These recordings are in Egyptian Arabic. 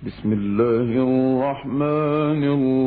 بسم الله الرحمن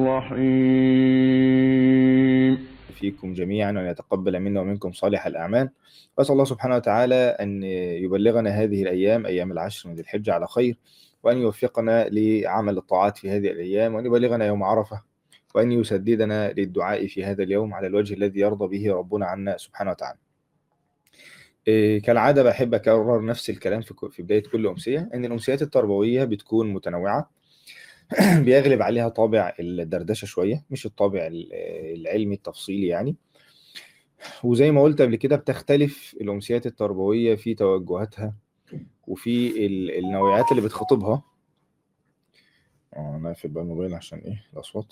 الرحيم فيكم جميعا وأن يتقبل منا ومنكم صالح الأعمال وأسأل الله سبحانه وتعالى أن يبلغنا هذه الأيام أيام العشر من ذي الحجة على خير وأن يوفقنا لعمل الطاعات في هذه الأيام وأن يبلغنا يوم عرفة وأن يسددنا للدعاء في هذا اليوم على الوجه الذي يرضى به ربنا عنا سبحانه وتعالى إيه، كالعادة بحب أكرر نفس الكلام في في بداية كل أمسية إن الأمسيات التربوية بتكون متنوعة بيغلب عليها طابع الدردشة شوية مش الطابع ال- العلمي التفصيلي يعني وزي ما قلت قبل كده بتختلف الأمسيات التربوية في توجهاتها وفي ال- النوعيات اللي بتخاطبها اه أنا في بقى الموبايل عشان إيه الأصوات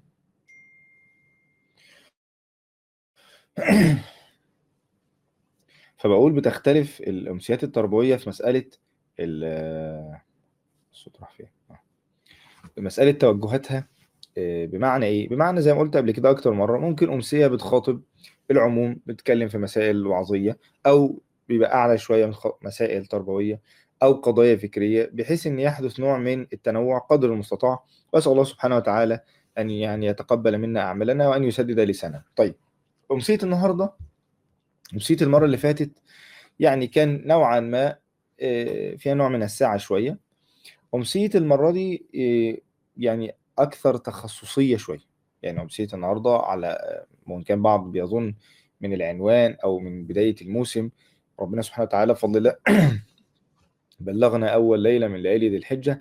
فبقول بتختلف الأمسيات التربوية في مسألة ال- الصوت راح فين؟ آه. مسألة توجهاتها آه، بمعنى إيه؟ بمعنى زي ما قلت قبل كده أكتر مرة ممكن أمسية بتخاطب العموم بتتكلم في مسائل وعظية أو بيبقى أعلى شوية من خ- مسائل تربوية أو قضايا فكرية بحيث إن يحدث نوع من التنوع قدر المستطاع وأسأل الله سبحانه وتعالى أن يعني يتقبل منا أعمالنا وأن يسدد لساننا. طيب أمسية النهاردة أمسية المرة اللي فاتت يعني كان نوعا ما آه، فيها نوع من السعة شوية أمسية المرة دي آه، يعني أكثر تخصصية شوية يعني أمسية النهاردة على وإن كان بعض بيظن من العنوان أو من بداية الموسم ربنا سبحانه وتعالى بفضل الله بلغنا أول ليلة من ليالي ذي الحجة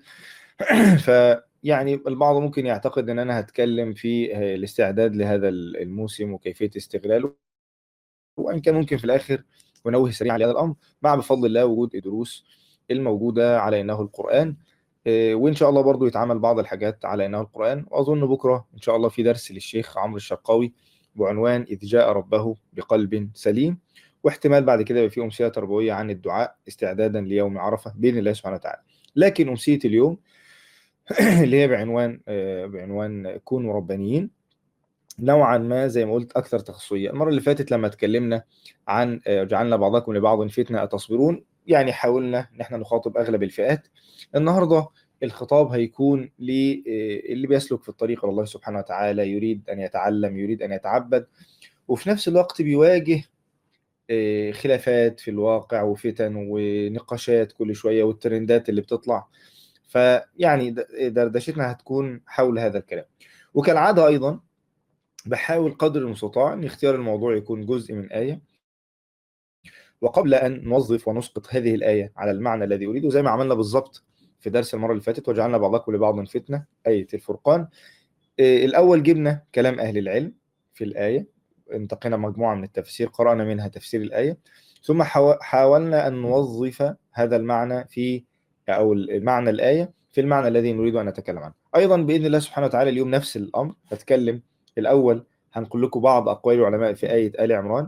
فيعني البعض ممكن يعتقد إن أنا هتكلم في آه، الاستعداد لهذا الموسم وكيفية استغلاله وإن كان ممكن في الآخر ونوه سريعا لهذا الأمر مع بفضل الله وجود الدروس الموجودة على إنه القرآن إيه، وإن شاء الله برضو يتعمل بعض الحاجات على إنه القرآن وأظن بكرة إن شاء الله في درس للشيخ عمرو الشرقاوي بعنوان إذ جاء ربه بقلب سليم واحتمال بعد كده يبقى في أمسية تربوية عن الدعاء استعدادا ليوم عرفة بإذن الله سبحانه وتعالى لكن أمسية اليوم اللي هي بعنوان آه، بعنوان كونوا ربانيين نوعا ما زي ما قلت اكثر تخصصيه المره اللي فاتت لما اتكلمنا عن آه، جعلنا بعضكم لبعض فتنه اتصبرون يعني حاولنا ان احنا نخاطب اغلب الفئات النهارده الخطاب هيكون للي بيسلك في الطريق الى الله سبحانه وتعالى يريد ان يتعلم يريد ان يتعبد وفي نفس الوقت بيواجه آه، خلافات في الواقع وفتن ونقاشات كل شويه والترندات اللي بتطلع فيعني د- دردشتنا هتكون حول هذا الكلام وكالعاده ايضا بحاول قدر المستطاع ان اختيار الموضوع يكون جزء من آية وقبل أن نوظف ونسقط هذه الآية على المعنى الذي أريده زي ما عملنا بالظبط في درس المرة اللي فاتت وجعلنا بعضكم لبعض فتنة آية الفرقان إيه، الأول جبنا كلام أهل العلم في الآية انتقينا مجموعة من التفسير قرأنا منها تفسير الآية ثم حاو- حاولنا أن نوظف هذا المعنى في أو المعنى الآية في المعنى الذي نريد أن نتكلم عنه أيضا بإذن الله سبحانه وتعالى اليوم نفس الأمر هتكلم الأول هنقول لكم بعض أقوال العلماء في آية آل عمران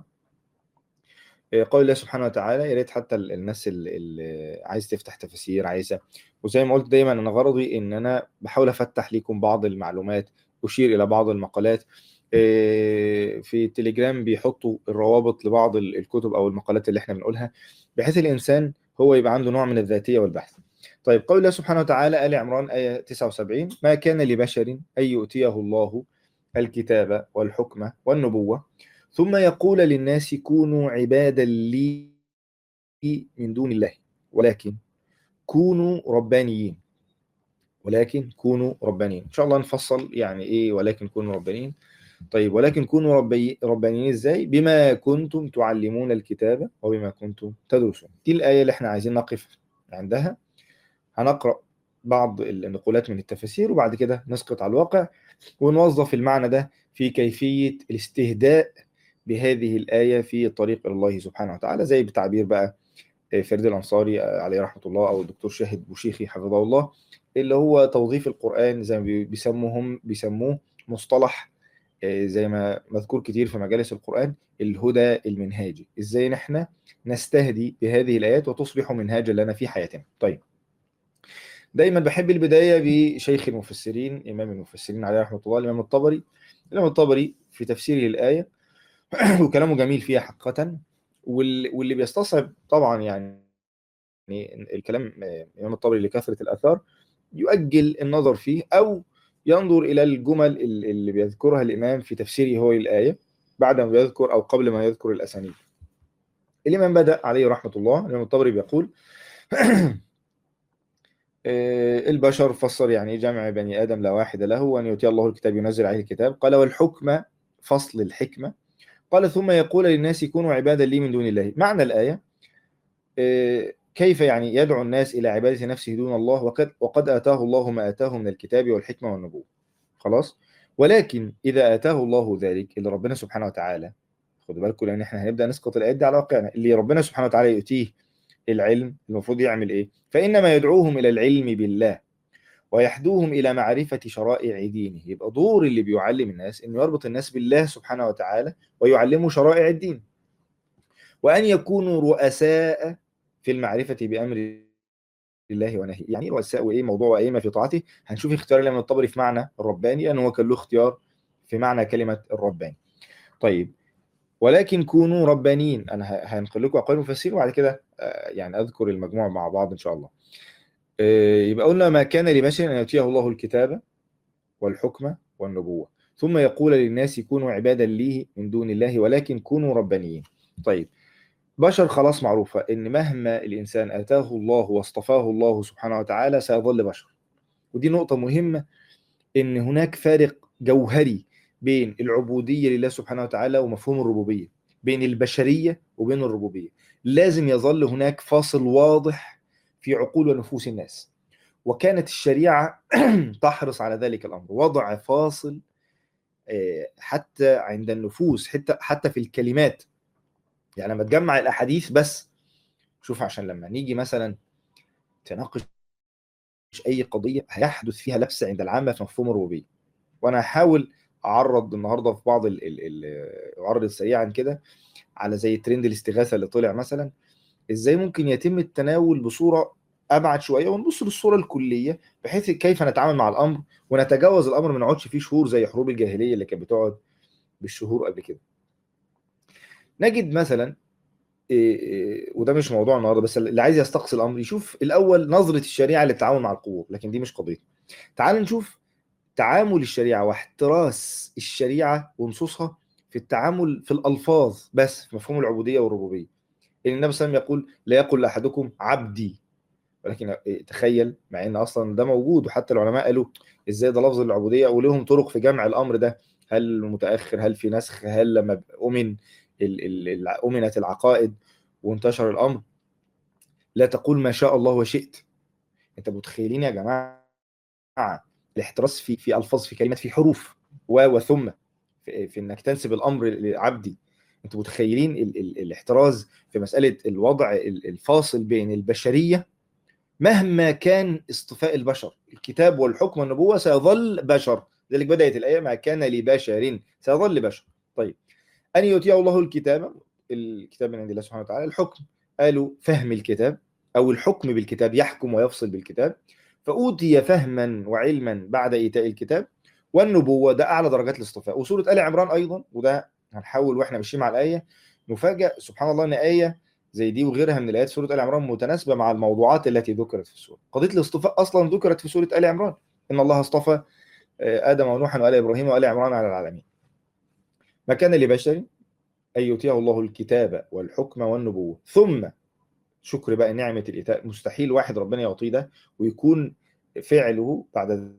إيه، قول الله سبحانه وتعالى يا ريت حتى ال- الناس اللي اللي عايز تفتح تفاسير عايزة وزي ما قلت دايما أنا غرضي إن أنا بحاول أفتح لكم بعض المعلومات أشير إلى بعض المقالات إيه، في التليجرام بيحطوا الروابط لبعض ال- الكتب أو المقالات اللي احنا بنقولها بحيث الإنسان هو يبقى عنده نوع من الذاتية والبحث طيب قول الله سبحانه وتعالى آل عمران آية 79 ما كان لبشر أن يؤتيه الله الكتاب والحكمة والنبوة ثم يقول للناس كونوا عبادا لي من دون الله ولكن كونوا ربانيين ولكن كونوا ربانيين إن شاء الله نفصل يعني إيه ولكن كونوا ربانيين طيب ولكن كونوا ربي ربانيين إزاي بما كنتم تعلمون الكتاب وبما كنتم تدرسون دي الآية اللي احنا عايزين نقف عندها هنقرأ بعض النقولات من التفاسير وبعد كده نسقط على الواقع ونوظف المعنى ده في كيفية الاستهداء بهذه الآية في الطريق إلى الله سبحانه وتعالى زي بتعبير بقى فريد الأنصاري عليه رحمة الله أو الدكتور شاهد بوشيخي حفظه الله اللي هو توظيف القرآن زي ما بي- بيسموهم بيسموه مصطلح آه، زي ما مذكور كتير في مجالس القرآن الهدى المنهاجي ازاي نحن نستهدي بهذه الآيات وتصبح منهاجا لنا في حياتنا طيب دايما بحب البداية بشيخ المفسرين إمام المفسرين عليه رحمة الله الإمام الطبري الإمام الطبري في تفسيره الآية وكلامه جميل فيها حقيقة وال- واللي بيستصعب طبعا يعني الكلام آه، الإمام الطبري لكثرة الآثار يؤجل النظر فيه أو ينظر إلى الجمل ال- اللي بيذكرها الإمام في تفسيره هو للآية بعد ما يذكر أو قبل ما يذكر الأسانيد الإمام بدأ عليه رحمة الله الإمام الطبري بيقول آه، البشر فسر يعني إيه جمع بني آدم لا واحد له وأن يؤتي الله الكتاب ينزل عليه الكتاب قال والحكم فصل الحكمة قال ثم يقول للناس كونوا عبادا لي من دون الله معنى الآية آه، كيف يعني يدعو الناس إلى عبادة نفسه دون الله وقد, وقد آتاه الله ما آتاه من الكتاب والحكمة والنبوة خلاص ولكن إذا آتاه الله ذلك اللي ربنا سبحانه وتعالى خدوا بالكم لأن احنا هنبدأ نسقط الآيات دي على واقعنا اللي ربنا سبحانه وتعالى يؤتيه العلم المفروض يعمل إيه فإنما يدعوهم إلى العلم بالله ويحدوهم إلى معرفة شرائع دينه يبقى دور اللي بيعلم الناس إنه يربط الناس بالله سبحانه وتعالى ويعلموا شرائع الدين وأن يكونوا رؤساء في المعرفة بأمر الله ونهيه يعني رؤساء وإيه موضوع وإيه ما في طاعته هنشوف اختيار الإمام الطبري في معنى الرباني لأنه هو كان له اختيار في معنى كلمة الرباني طيب ولكن كونوا ربانيين أنا ه- هنقل لكم أقوال المفسرين وبعد كده آه، يعني أذكر المجموعة مع بعض إن شاء الله آه، يبقى قلنا ما كان لبشر أن يؤتيه الله الكتاب والحكمة والنبوة ثم يقول للناس كونوا عبادا لي من دون الله ولكن كونوا ربانيين طيب بشر خلاص معروفة إن مهما الإنسان آتاه الله واصطفاه الله سبحانه وتعالى سيظل بشر ودي نقطة مهمة إن هناك فارق جوهري بين العبودية لله سبحانه وتعالى ومفهوم الربوبية بين البشرية وبين الربوبية لازم يظل هناك فاصل واضح في عقول ونفوس الناس وكانت الشريعة تحرص على ذلك الأمر وضع فاصل آه، حتى عند النفوس حتى حتى في الكلمات يعني لما تجمع الاحاديث بس شوف عشان لما نيجي مثلا تناقش اي قضيه هيحدث فيها لبس عند العامه في مفهوم الربوبيه وانا هحاول اعرض النهارده في بعض ال ال ال اعرض سريعا كده على زي ترند الاستغاثه اللي طلع مثلا ازاي ممكن يتم التناول بصوره ابعد شويه ونبص للصوره الكليه بحيث كيف نتعامل مع الامر ونتجاوز الامر ما نقعدش فيه شهور زي حروب الجاهليه اللي كانت بتقعد بالشهور قبل كده نجد مثلا إيه إيه وده مش موضوع النهارده بس اللي عايز يستقصي الامر يشوف الاول نظره الشريعه للتعامل مع القوه لكن دي مش قضيه تعال نشوف تعامل الشريعه واحتراس الشريعه ونصوصها في التعامل في الالفاظ بس في مفهوم العبوديه والربوبيه ان النبي صلى الله عليه وسلم يقول لا يقل لاحدكم عبدي ولكن إيه تخيل مع ان اصلا ده موجود وحتى العلماء قالوا ازاي ده لفظ العبوديه ولهم طرق في جمع الامر ده هل متاخر هل في نسخ هل لما امن ال- ال- امنت العقائد وانتشر الامر لا تقول ما شاء الله وشئت انت متخيلين يا جماعه الاحتراس في في الفاظ في كلمات في حروف و وثم في, في انك تنسب الامر لعبدي انتوا متخيلين ال ال الاحتراز في مساله الوضع ال- الفاصل بين البشريه مهما كان اصطفاء البشر الكتاب والحكم والنبوه سيظل بشر ذلك بدات الايه ما كان لبشر سيظل بشر طيب ان يؤتيه الله الكتاب الكتاب من عند الله سبحانه وتعالى الحكم قالوا فهم الكتاب او الحكم بالكتاب يحكم ويفصل بالكتاب فأوتي فهما وعلما بعد إيتاء الكتاب والنبوة ده أعلى درجات الاصطفاء وسورة آل عمران أيضا وده هنحاول وإحنا ماشيين مع الآية نفاجأ سبحان الله إن آية زي دي وغيرها من الآيات سورة آل عمران متناسبة مع الموضوعات التي ذكرت في السورة قضية الاصطفاء أصلا ذكرت في سورة آل عمران إن الله اصطفى آه، آدم ونوحا وآل إبراهيم وآل عمران على العالمين ما كان لبشر أن يؤتيه الله الكتاب والحكم والنبوة ثم شكر بقى نعمة الإيتاء مستحيل واحد ربنا يعطيه ده ويكون فعله بعد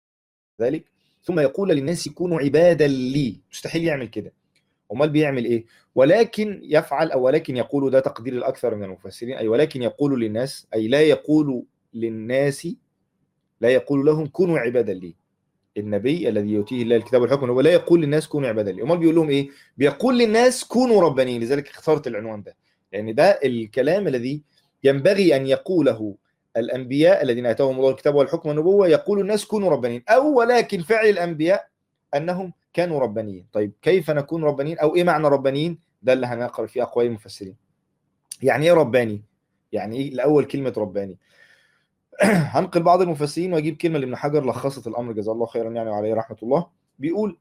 ذلك ثم يقول للناس كونوا عبادا لي مستحيل يعمل كده امال بيعمل ايه ولكن يفعل او ولكن يقول ده تقدير الاكثر من المفسرين اي ولكن يقول للناس اي لا يقول للناس لا يقول لهم كونوا عبادا لي النبي الذي يؤتيه الله الكتاب والحكم هو لا يقول للناس كونوا عبادا لي امال بيقول لهم ايه بيقول للناس كونوا ربانيين لذلك اخترت العنوان ده لان ده الكلام الذي ينبغي ان يقوله الانبياء الذين اتاهم الله الكتاب والحكم والنبوه يقول الناس كونوا ربانيين او ولكن فعل الانبياء انهم كانوا ربانيين طيب كيف نكون ربانيين او ايه معنى ربانيين ده اللي هنقرا فيه اقوال المفسرين يعني ايه رباني يعني ايه الاول كلمه رباني هنقل بعض المفسرين واجيب كلمه لابن حجر لخصت الامر جزاه الله خيرا يعني وعليه رحمه الله بيقول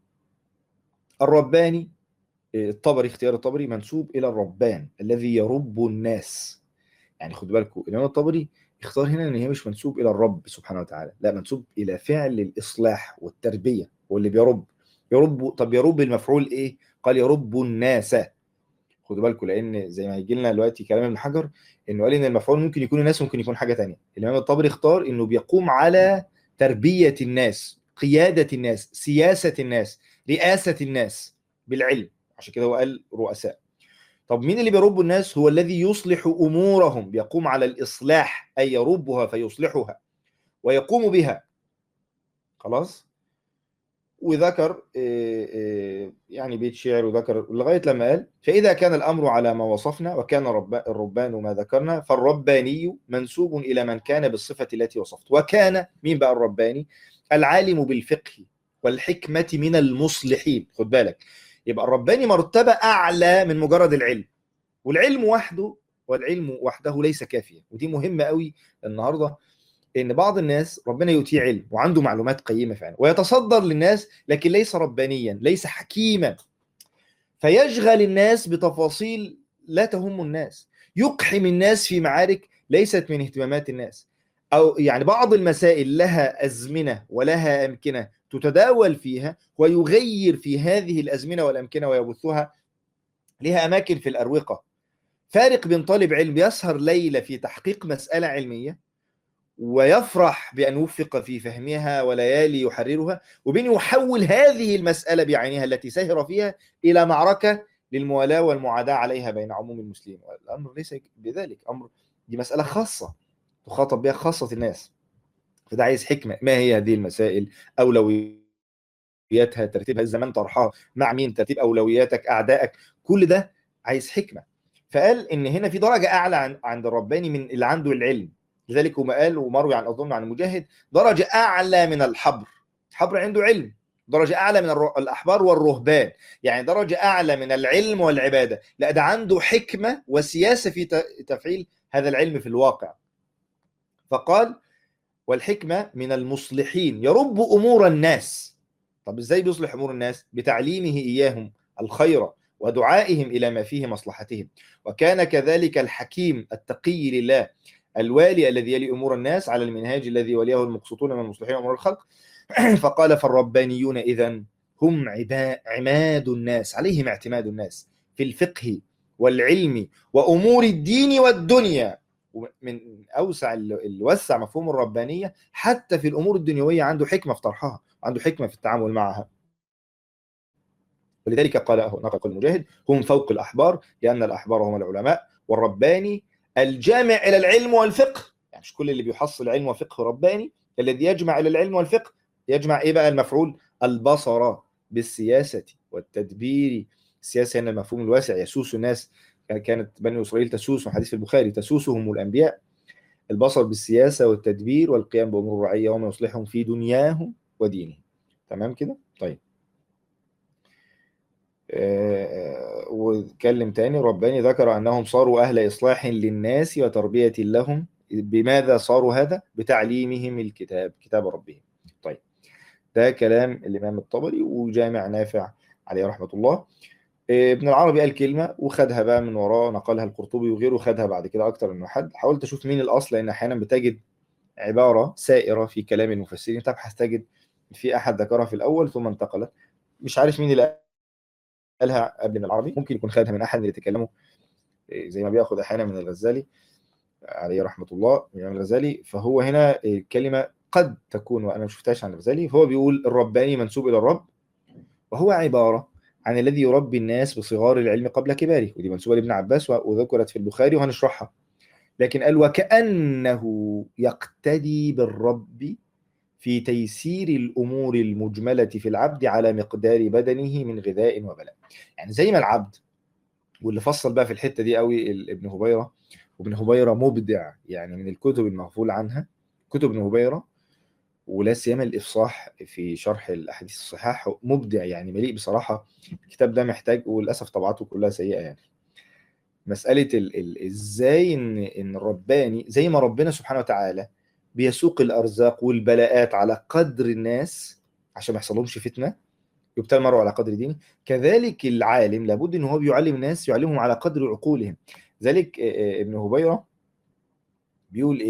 الرباني الطبري اختيار الطبري منسوب الى الربان الذي يرب الناس يعني خدوا بالكم الامام الطبري اختار هنا ان هي مش منسوب الى الرب سبحانه وتعالى لا منسوب الى فعل الاصلاح والتربيه واللي بيرب يرب طب يرب المفعول ايه قال يرب الناس خدوا بالكم لان زي ما هيجي لنا دلوقتي كلام ابن حجر انه قال ان المفعول ممكن يكون الناس ممكن يكون حاجه تانية الامام الطبري اختار انه بيقوم على تربيه الناس قياده الناس سياسه الناس رئاسه الناس بالعلم عشان كده هو قال رؤساء طب مين اللي بيرب الناس هو الذي يصلح امورهم بيقوم على الاصلاح اي يربها فيصلحها ويقوم بها خلاص وذكر إيه إيه يعني بيت شعر وذكر لغايه لما قال فاذا كان الامر على ما وصفنا وكان الرب- الربان ما ذكرنا فالرباني منسوب الى من كان بالصفه التي وصفت وكان مين بقى الرباني العالم بالفقه والحكمه من المصلحين خد بالك يبقى الرباني مرتبه اعلى من مجرد العلم والعلم وحده والعلم وحده ليس كافيا ودي مهمه قوي النهارده ان بعض الناس ربنا يؤتيه علم وعنده معلومات قيمه فعلا ويتصدر للناس لكن ليس ربانيا ليس حكيما فيشغل الناس بتفاصيل لا تهم الناس يقحم الناس في معارك ليست من اهتمامات الناس او يعني بعض المسائل لها ازمنه ولها امكنه تتداول فيها ويغير في هذه الازمنه والامكنه ويبثها لها اماكن في الاروقه فارق بين طالب علم يسهر ليله في تحقيق مساله علميه ويفرح بأن وفق في فهمها وليالي يحررها وبين يحول هذه المسألة بعينها التي سهر فيها إلى معركة للموالاة والمعاداة عليها بين عموم المسلمين الأمر ليس بذلك أمر دي مسألة خاصة تخاطب بها خاصة الناس فده عايز حكمة ما هي هذه المسائل أولوياتها ترتيبها الزمان طرحها مع مين ترتيب أولوياتك أعدائك كل ده عايز حكمة فقال إن هنا في درجة أعلى عن- عند الرباني من اللي عنده العلم لذلك هو قال ومروي عن اظن عن مجاهد درجه اعلى من الحبر الحبر عنده علم درجه اعلى من الر- الاحبار والرهبان يعني درجه اعلى من العلم والعباده لا ده عنده حكمه وسياسه في ت- تفعيل هذا العلم في الواقع فقال والحكمه من المصلحين يرب امور الناس طب ازاي بيصلح امور الناس بتعليمه اياهم الخير ودعائهم الى ما فيه مصلحتهم وكان كذلك الحكيم التقي لله الوالي الذي يلي امور الناس على المنهاج الذي وليه المقسطون من المصلحين امور الخلق فقال فالربانيون اذا هم عبا- عماد الناس عليهم اعتماد الناس في الفقه والعلم وامور الدين والدنيا من اوسع ال- الوسع مفهوم الربانيه حتى في الامور الدنيويه عنده حكمه في طرحها عنده حكمه في التعامل معها ولذلك قال نقل قول مجاهد هم فوق الاحبار لان الاحبار هم العلماء والرباني الجامع الى العلم والفقه يعني مش كل اللي بيحصل علم وفقه رباني الذي يجمع الى العلم والفقه يجمع ايه بقى المفعول البصر بالسياسه والتدبير السياسه هنا المفهوم الواسع يسوس الناس كانت بني اسرائيل تسوس حديث في البخاري تسوسهم الانبياء البصر بالسياسه والتدبير والقيام بامور الرعيه وما يصلحهم في دنياهم ودينهم تمام كده طيب آه، واتكلم تاني رباني ذكر انهم صاروا اهل اصلاح للناس وتربيه لهم بماذا صاروا هذا بتعليمهم الكتاب كتاب ربهم طيب ده كلام الامام الطبري وجامع نافع عليه رحمه الله آه، ابن العربي قال كلمه وخدها بقى من وراه نقلها القرطبي وغيره خدها بعد كده اكتر من حد حاولت اشوف مين الاصل لان احيانا بتجد عباره سائره في كلام المفسرين تبحث تجد في احد ذكرها في الاول ثم انتقلت مش عارف مين اللي قالها قبل من العربي ممكن يكون خدها من احد اللي تكلموا زي ما بياخد احيانا من الغزالي عليه رحمه الله من الغزالي فهو هنا كلمه قد تكون وانا ما شفتهاش عن الغزالي فهو بيقول الرباني منسوب الى الرب وهو عباره عن الذي يربي الناس بصغار العلم قبل كباره ودي منسوبه لابن عباس وذكرت في البخاري وهنشرحها لكن قال وكانه يقتدي بالرب في تيسير الامور المجمله في العبد على مقدار بدنه من غذاء وبلاء يعني زي ما العبد واللي فصل بقى في الحته دي قوي ال- ابن هبيره وابن هبيره مبدع يعني من الكتب المغفول عنها كتب ابن هبيره ولا سيما الافصاح في شرح الاحاديث الصحاح مبدع يعني مليء بصراحه الكتاب ده محتاج وللاسف طبعاته كلها سيئه يعني مساله ال ال ازاي ان ان الرباني زي ما ربنا سبحانه وتعالى بيسوق الارزاق والبلاءات على قدر الناس عشان ما يحصلهمش فتنه يبتلى المرء على قدر دينه كذلك العالم لابد ان هو بيعلم الناس يعلمهم على قدر عقولهم ذلك آه، آه، ابن هبيره بيقول ايه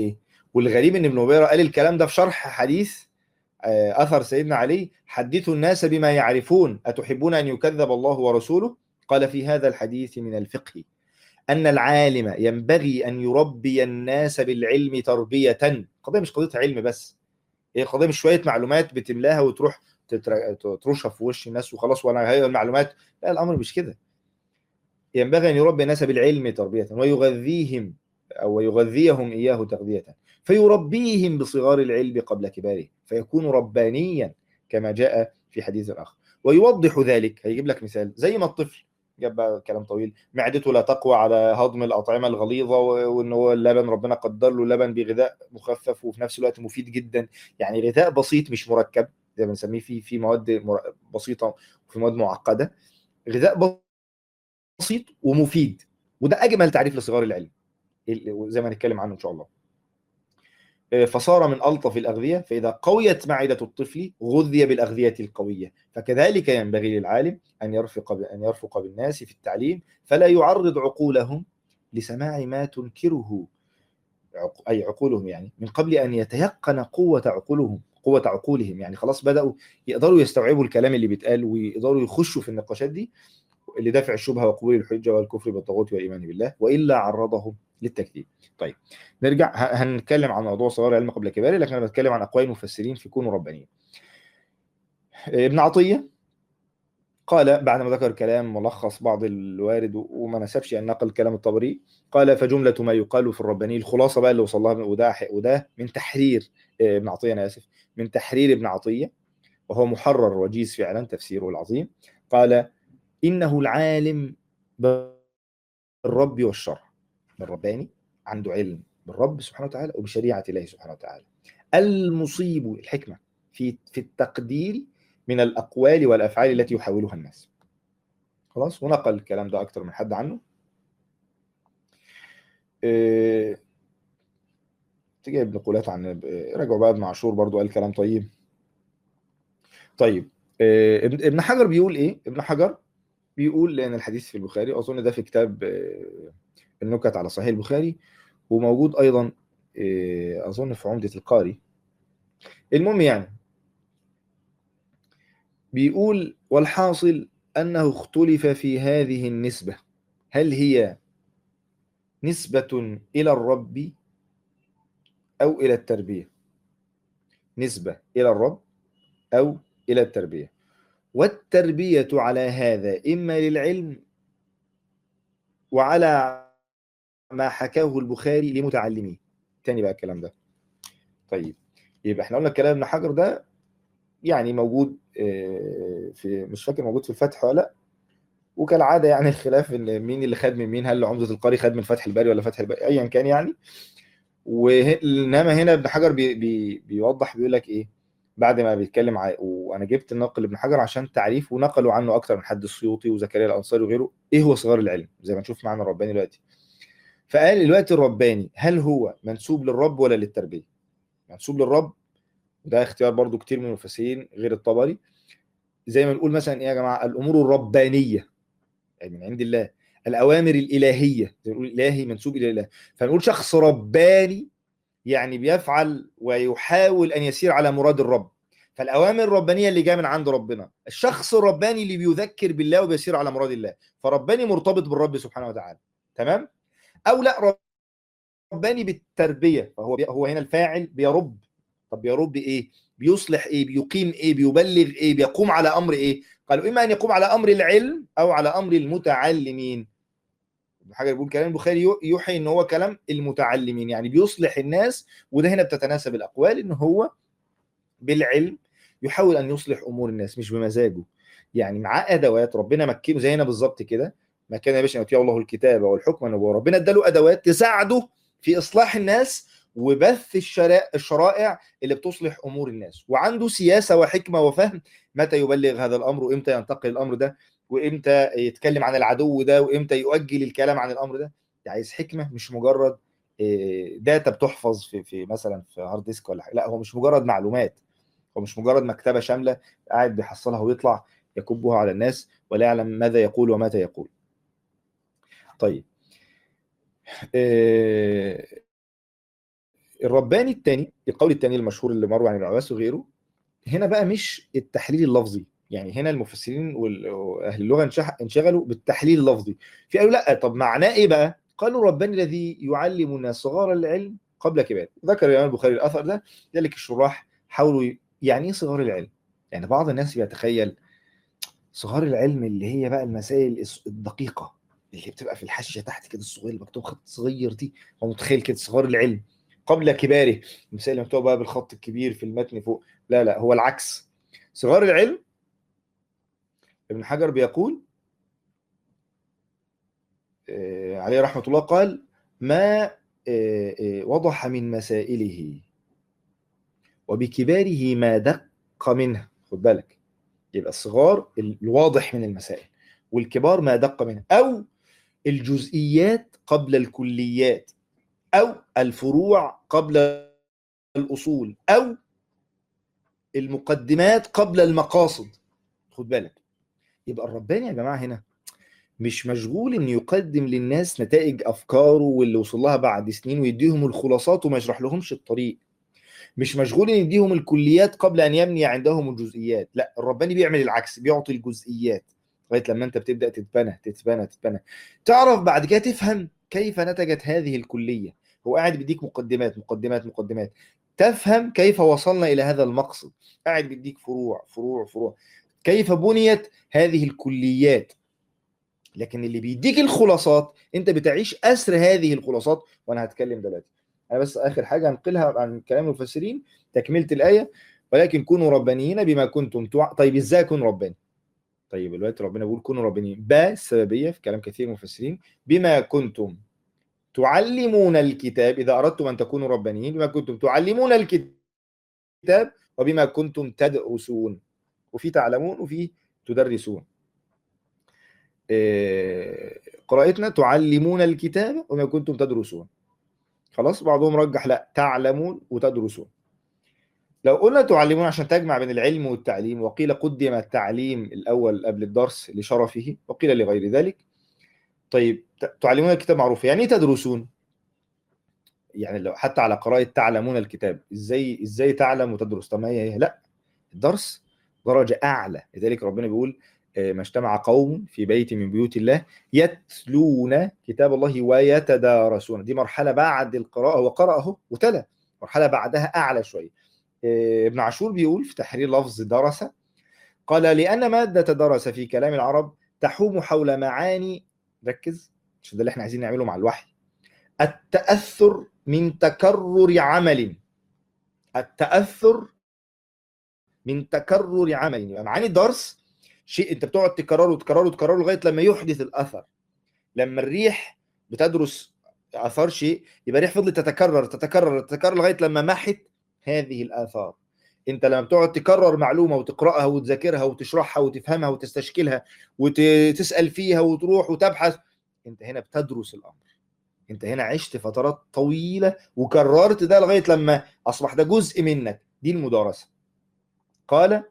والغريب ان ابن هبيره قال الكلام ده في شرح حديث آه، اثر سيدنا علي حدثوا الناس بما يعرفون اتحبون ان يكذب الله ورسوله قال في هذا الحديث من الفقه ان العالم ينبغي ان يربي الناس بالعلم تربيه قضيه مش قضيه علم بس هي قضيه مش شويه معلومات بتملاها وتروح تتر- ترشها في وش الناس وخلاص وانا هي المعلومات لا الامر مش كده ينبغي ان يربي الناس بالعلم تربيه ويغذيهم او يغذيهم اياه تغذيه فيربيهم بصغار العلم قبل كباره فيكون ربانيا كما جاء في حديث اخر ويوضح ذلك هيجيب لك مثال زي ما الطفل جاب بقى كلام طويل معدته لا تقوى على هضم الاطعمه الغليظه و- وان هو اللبن ربنا قدر له اللبن بغذاء مخفف وفي نفس الوقت مفيد جدا يعني غذاء بسيط مش مركب زي ما بنسميه في في مواد مر- بسيطه وفي مواد معقده غذاء بسيط ومفيد وده اجمل تعريف لصغار العلم ال- زي ما هنتكلم عنه ان شاء الله آه، فصار من الطف الاغذيه فاذا قويت معده الطفل غذي بالاغذيه القويه فكذلك ينبغي للعالم ان يرفق ب- ان يرفق بالناس في التعليم فلا يعرض عقولهم لسماع ما تنكره عق- اي عقولهم يعني من قبل ان يتيقن قوه عقولهم قوه عقولهم يعني خلاص بداوا يقدروا يستوعبوا الكلام اللي بيتقال ويقدروا يخشوا في النقاشات دي لدفع الشبهه وقبول الحجه والكفر بالطاغوت والايمان بالله والا عرضهم للتكذيب. طيب نرجع ه- هنتكلم عن موضوع صغار العلم قبل كباره لكن انا بتكلم عن اقوال المفسرين في كونوا ربانيين. ابن عطيه قال بعد ما ذكر كلام ملخص بعض الوارد و- وما نسبش ان نقل كلام الطبري قال فجمله ما يقال في الرباني الخلاصه بقى اللي وصل لها وده وده من تحرير آه، ابن عطيه انا اسف من تحرير ابن عطيه وهو محرر وجيز فعلا تفسيره العظيم قال انه العالم بالرب والشرع الرباني عنده علم بالرب سبحانه وتعالى وبشريعه الله سبحانه وتعالى المصيب الحكمه في في التقدير من الاقوال والافعال التي يحاولها الناس خلاص ونقل الكلام ده اكتر من حد عنه إيه... تجيب نقولات عن إيه، راجعوا بقى ابن عاشور برضو قال كلام طيب طيب إيه... ابن ابن حجر بيقول ايه ابن حجر بيقول لان الحديث في البخاري اظن ده في كتاب إيه، النكت على صحيح البخاري وموجود ايضا إيه، اظن في عمدة القاري المهم يعني بيقول والحاصل انه اختلف في هذه النسبة هل هي نسبة الى الرب او الى التربية نسبة الى الرب او الى التربية والتربية على هذا اما للعلم وعلى ما حكاه البخاري لمتعلميه تاني بقى الكلام ده طيب يبقى احنا قلنا الكلام ابن حجر ده يعني موجود آه، في مش فاكر موجود في الفتح ولا لا وكالعاده يعني الخلاف ان مين اللي خد من مين هل عمدة القاري خد من فتح الباري ولا فتح الباري ايا كان يعني وانما هنا ابن حجر بي بي بيوضح بيقول لك ايه بعد ما بيتكلم ع... وانا جبت النقل ابن حجر عشان تعريف ونقلوا عنه اكتر من حد السيوطي وزكريا الانصاري وغيره ايه هو صغار العلم زي ما نشوف معنا الرباني دلوقتي فقال دلوقتي الرباني هل هو منسوب للرب ولا للتربيه منسوب للرب وده اختيار برضو كتير من المفسرين غير الطبري زي ما نقول مثلا ايه يا جماعه الامور الربانيه يعني من عند الله الاوامر الالهيه زي ما نقول الهي منسوب الى الله فنقول شخص رباني يعني بيفعل ويحاول ان يسير على مراد الرب فالاوامر الربانيه اللي جايه من عند ربنا الشخص الرباني اللي بيذكر بالله وبيسير على مراد الله فرباني مرتبط بالرب سبحانه وتعالى تمام او لا رباني بالتربيه فهو بي... هو هنا الفاعل بيرب طب بيرب ايه بيصلح ايه بيقيم ايه بيبلغ ايه بيقوم على امر ايه قالوا اما ان يقوم على امر العلم او على امر المتعلمين ابن حجر بيقول كلام البخاري يوحي ان هو كلام المتعلمين يعني بيصلح الناس وده هنا بتتناسب الاقوال ان هو بالعلم يحاول ان يصلح امور الناس مش بمزاجه يعني معاه ادوات ربنا مكنه زي هنا بالظبط كده مكن يا باشا يؤتيه الله الكتاب والحكم والنبوه ربنا اداله ادوات تساعده في اصلاح الناس وبث الشرائع الشرائع اللي بتصلح امور الناس وعنده سياسه وحكمه وفهم متى يبلغ هذا الامر وامتى ينتقل الامر ده وامتى يتكلم عن العدو ده وامتى يؤجل الكلام عن الامر ده عايز حكمه مش مجرد داتا بتحفظ في في مثلا في هارد ديسك ولا حاجه لا هو مش مجرد معلومات هو مش مجرد مكتبه شامله قاعد بيحصلها ويطلع يكبها على الناس ولا يعلم ماذا يقول ومتى يقول طيب الرباني الثاني القول الثاني المشهور اللي مروي عن ابن عباس وغيره هنا بقى مش التحليل اللفظي يعني هنا المفسرين وال- واهل اللغه انشح- انشغلوا بالتحليل اللفظي في قالوا لا طب معناه ايه بقى قالوا الرباني الذي يعلم الناس صغار العلم قبل كبار ذكر الامام البخاري الاثر ده لذلك الشراح حاولوا ي- يعني ايه صغار العلم يعني بعض الناس بيتخيل صغار العلم اللي هي بقى المسائل الس- الدقيقه اللي بتبقى في الحاشيه تحت كده الصغير اللي مكتوب خط صغير دي هو متخيل كده صغار العلم قبل كباره المسائل اللي مكتوبه بقى بالخط الكبير في المتن فوق لا لا هو العكس صغار العلم ابن حجر بيقول آه، عليه رحمه الله قال ما آه، آه، وضح من مسائله وبكباره ما دق منه خد بالك يبقى الصغار الواضح من المسائل والكبار ما دق منه او الجزئيات قبل الكليات او الفروع قبل الاصول او المقدمات قبل المقاصد خد بالك يبقى الرباني يا جماعه هنا مش مشغول انه يقدم للناس نتائج افكاره واللي وصل لها بعد سنين ويديهم الخلاصات وما يشرح لهمش الطريق مش مشغول ان يديهم الكليات قبل ان يبني عندهم الجزئيات لا الرباني بيعمل العكس بيعطي الجزئيات لغايه لما انت بتبدا تتبنى تتبنى تتبنى تعرف بعد كده تفهم كيف نتجت هذه الكليه هو قاعد بيديك مقدمات مقدمات مقدمات تفهم كيف وصلنا الى هذا المقصد قاعد بيديك فروع فروع فروع كيف بنيت هذه الكليات لكن اللي بيديك الخلاصات انت بتعيش اسر هذه الخلاصات وانا هتكلم دلوقتي انا بس اخر حاجه انقلها عن كلام المفسرين تكمله الايه ولكن كونوا ربانيين بما كنتم توع... طيب ازاي اكون رباني طيب دلوقتي ربنا بيقول كونوا ربانيين با السببيه في كلام كثير من المفسرين بما كنتم تعلمون الكتاب اذا اردتم ان تكونوا ربانيين بما كنتم تعلمون الكتاب وبما كنتم تدرسون وفي تعلمون وفي تدرسون إيه، قراءتنا تعلمون الكتاب وما كنتم تدرسون خلاص بعضهم رجح لا تعلمون وتدرسون لو قلنا تعلمون عشان تجمع بين العلم والتعليم وقيل قدم التعليم الاول قبل الدرس لشرفه وقيل لغير ذلك طيب ت- تعلمون الكتاب معروف يعني ايه تدرسون يعني لو حتى على قراءة تعلمون الكتاب ازاي ازاي تعلم وتدرس طب ما هي هي لا الدرس درجة اعلى لذلك ربنا بيقول آه، ما اجتمع قوم في بيت من بيوت الله يتلون كتاب الله ويتدارسون دي مرحلة بعد القراءة هو قرأ اهو وتلا مرحلة بعدها اعلى شوية آه، ابن عاشور بيقول في تحرير لفظ درس قال لأن مادة درس في كلام العرب تحوم حول معاني ركز عشان ده اللي احنا عايزين نعمله مع الوحي التأثر من تكرر عمل التأثر من تكرر عمل يبقى معاني الدرس شيء انت بتقعد تكرره وتكرره وتكرره لغايه لما يحدث الاثر لما الريح بتدرس اثار شيء يبقى الريح فضلت تتكرر تتكرر تتكرر لغايه لما محت هذه الاثار انت لما بتقعد تكرر معلومه وتقراها وتذاكرها وتشرحها وتفهمها وتستشكلها وتسال فيها وتروح وتبحث انت هنا بتدرس الامر انت هنا عشت فترات طويله وكررت ده لغايه لما اصبح ده جزء منك دي المدارسه قال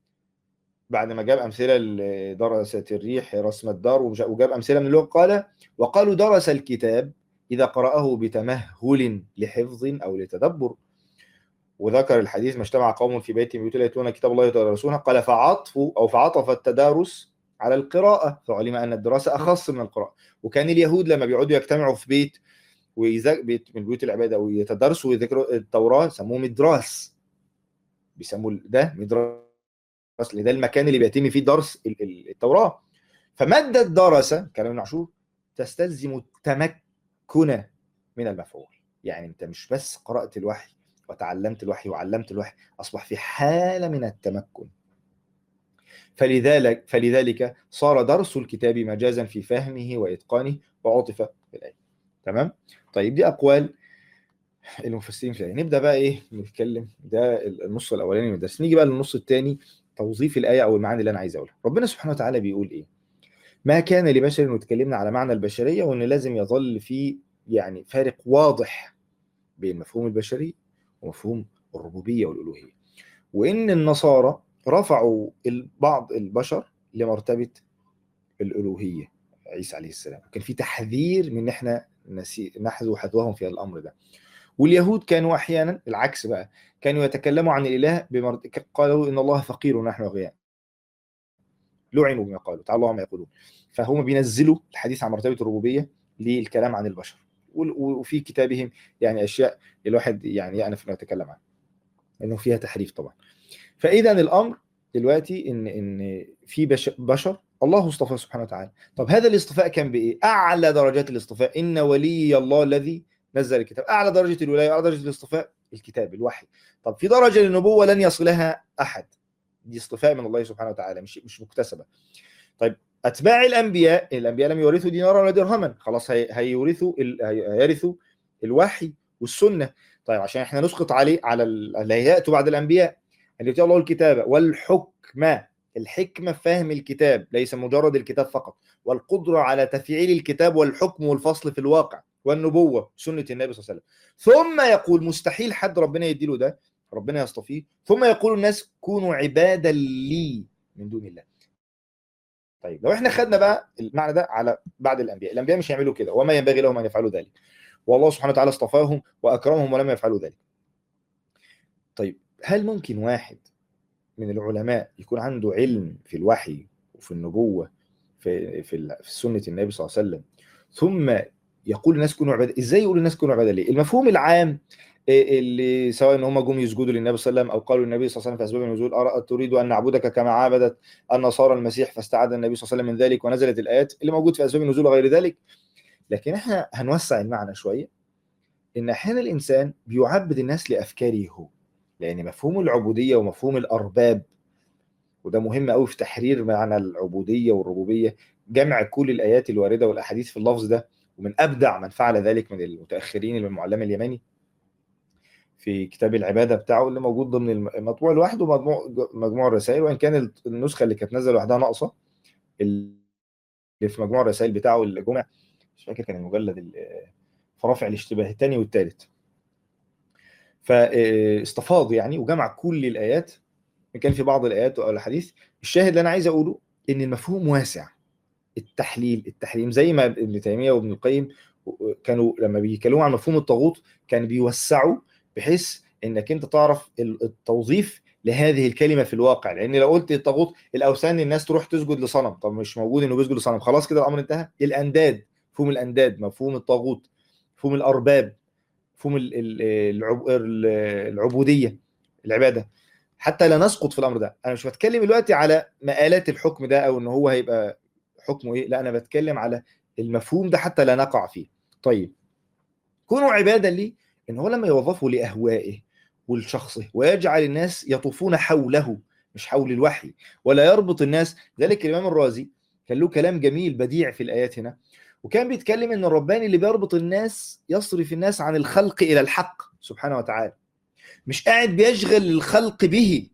بعد ما جاب امثله لدرست الريح رسم الدار ومش- وجاب امثله من اللغه قال وقالوا درس الكتاب اذا قراه بتمهل لحفظ او لتدبر وذكر الحديث ما اجتمع قوم في بيت من بيوت الله يتلون كتاب الله يتدارسونه قال فعطفوا او فعطف التدارس على القراءه فعلم ان الدراسه اخص من القراءه وكان اليهود لما بيقعدوا يجتمعوا في بيت ويذا- بيت من بيوت العباده ويتدرسوا ويذكروا التوراه سموه مدراس بيسموا ده مدراس لان ده المكان اللي بيتم فيه درس ال- ال- التوراه فماده دراسه كلام ابن عاشور تستلزم التمكن من المفعول يعني انت مش بس قرات الوحي وتعلمت الوحي وعلمت الوحي اصبح في حاله من التمكن فلذلك فلذلك صار درس الكتاب مجازا في فهمه واتقانه وعطف بالايه تمام طيب دي اقوال المفسرين في الآية نبدا بقى ايه نتكلم ده النص الاولاني من الدرس نيجي بقى للنص الثاني توظيف الايه او المعاني اللي انا عايز اقولها ربنا سبحانه وتعالى بيقول ايه ما كان لبشر واتكلمنا على معنى البشريه وان لازم يظل في يعني فارق واضح بين مفهوم البشريه ومفهوم الربوبيه والالوهيه وان النصارى رفعوا ال- بعض البشر لمرتبه الالوهيه عيسى عليه السلام كان في تحذير من ان احنا نسي- نحذو حذوهم في الامر ده واليهود كانوا احيانا العكس بقى كانوا يتكلموا عن الاله بمرض قالوا ان الله فقير ونحن اغنياء لعنوا بما قالوا تعالى الله ما يقولون فهم بينزلوا الحديث عن مرتبه الربوبيه للكلام عن البشر وال- وفي كتابهم يعني اشياء الواحد يعني يأنف انه يتكلم عنها انه فيها تحريف طبعا فاذا الامر دلوقتي ان ان في بش- بشر الله اصطفى سبحانه وتعالى طب هذا الاصطفاء كان بايه اعلى درجات الاصطفاء ان ولي الله الذي نزل الكتاب اعلى درجه الولايه اعلى درجه الاصطفاء الكتاب الوحي طب في درجه للنبوه لن يصلها احد دي اصطفاء من الله سبحانه وتعالى مش مش مكتسبه طيب اتباع الانبياء الانبياء لم يورثوا دينارا ولا درهما خلاص هي- هيورثوا ال- هي- هيرثوا الوحي والسنه طيب عشان احنا نسقط عليه على ال- اللي هياتوا بعد الانبياء ان يؤتي الله الكتابه والحكمه الحكمه في فهم الكتاب ليس مجرد الكتاب فقط والقدره على تفعيل الكتاب والحكم والفصل في الواقع والنبوه سنه النبي صلى الله عليه وسلم ثم يقول مستحيل حد ربنا يديله ده ربنا يصطفيه ثم يقول الناس كونوا عبادا لي من دون الله طيب لو احنا خدنا بقى المعنى ده على بعد الانبياء الانبياء مش هيعملوا كده وما ينبغي لهم ان يفعلوا ذلك والله سبحانه وتعالى اصطفاهم واكرمهم ولم يفعلوا ذلك طيب هل ممكن واحد من العلماء يكون عنده علم في الوحي وفي النبوه في في, ال- في سنه النبي صلى الله عليه وسلم ثم يقول الناس كونوا عباده ازاي يقول الناس كونوا عباده ليه المفهوم العام إيه اللي سواء ان هم جم يسجدوا للنبي صلى الله عليه وسلم او قالوا للنبي صلى الله عليه وسلم في اسباب النزول أرى تريد ان نعبدك كما عبدت النصارى المسيح فاستعاذ النبي صلى الله عليه وسلم من ذلك ونزلت الايات اللي موجود في اسباب النزول وغير ذلك لكن احنا هنوسع المعنى شويه ان احيانا الانسان بيعبد الناس لافكاره هو لان مفهوم العبوديه ومفهوم الارباب وده مهم قوي في تحرير معنى العبوديه والربوبيه جمع كل الايات الوارده والاحاديث في اللفظ ده ومن ابدع من فعل ذلك من المتاخرين من المعلم اليماني في كتاب العباده بتاعه اللي موجود ضمن المطبوع لوحده مجموع مجموع الرسائل وان كان النسخه اللي كانت نازله لوحدها ناقصه اللي في مجموع الرسائل بتاعه الجمع مش فاكر كان المجلد ال- في رافع الاشتباه الثاني والثالث فاستفاض يعني وجمع كل الايات ان كان في بعض الايات او الحديث الشاهد اللي انا عايز اقوله ان المفهوم واسع التحليل التحريم زي ما ابن تيميه وابن القيم كانوا لما بيتكلموا عن مفهوم الطاغوت كان بيوسعوا بحيث انك انت تعرف ال- التوظيف لهذه الكلمه في الواقع لان لو قلت الطاغوت الاوثان الناس تروح تسجد لصنم طب مش موجود انه بيسجد لصنم خلاص كده الامر انتهى الانداد مفهوم الانداد مفهوم الطاغوت مفهوم الارباب مفهوم ال- ال- العب- ال- العبوديه العباده حتى لا نسقط في الامر ده انا مش بتكلم دلوقتي على مآلات الحكم ده او ان هو هيبقى حكمه ايه لا انا بتكلم على المفهوم ده حتى لا نقع فيه طيب كونوا عبادا لي ان هو لما يوظفه لاهوائه ولشخصه ويجعل الناس يطوفون حوله مش حول الوحي ولا يربط الناس ذلك الامام الرازي كان له كلام جميل بديع في الايات هنا وكان بيتكلم ان الرباني اللي بيربط الناس يصرف الناس عن الخلق الى الحق سبحانه وتعالى مش قاعد بيشغل الخلق به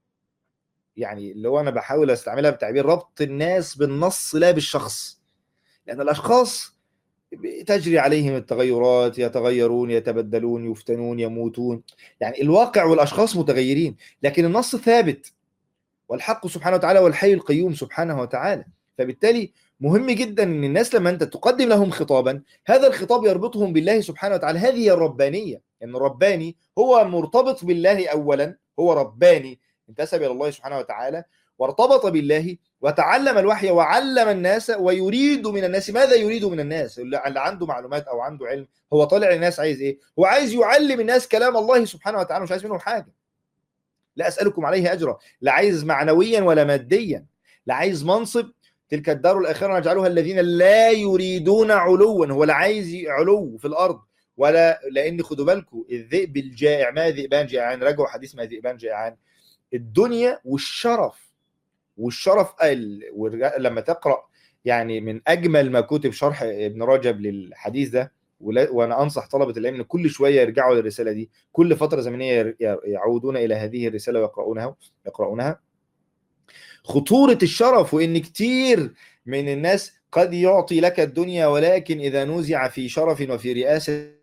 يعني اللي هو انا بحاول استعملها بتعبير ربط الناس بالنص لا بالشخص لان الاشخاص تجري عليهم التغيرات يتغيرون يتبدلون يفتنون يموتون يعني الواقع والاشخاص متغيرين لكن النص ثابت والحق سبحانه وتعالى والحي القيوم سبحانه وتعالى فبالتالي مهم جدا ان الناس لما انت تقدم لهم خطابا هذا الخطاب يربطهم بالله سبحانه وتعالى هذه هي الربانيه ان الرباني هو مرتبط بالله اولا هو رباني انتسب الى الله سبحانه وتعالى وارتبط بالله وتعلم الوحي وعلم الناس ويريد من الناس ماذا يريد من الناس اللي عنده معلومات او عنده علم هو طالع للناس عايز ايه هو عايز يعلم الناس كلام الله سبحانه وتعالى مش عايز منهم حاجه لا اسالكم عليه اجرا لا عايز معنويا ولا ماديا لا عايز منصب تلك الدار الاخره نجعلها الذين لا يريدون علوا هو لا عايز علو في الارض ولا لان خدوا بالكم الذئب الجائع ما ذئبان جائعان راجعوا حديث ما ذئبان جائعان الدنيا والشرف والشرف لما تقرا يعني من اجمل ما كتب شرح ابن رجب للحديث ده وانا انصح طلبه العلم ان كل شويه يرجعوا للرساله دي كل فتره زمنيه يعودون الى هذه الرساله ويقرؤونها يقرؤونها خطوره الشرف وان كتير من الناس قد يعطي لك الدنيا ولكن اذا نزع في شرف وفي رئاسه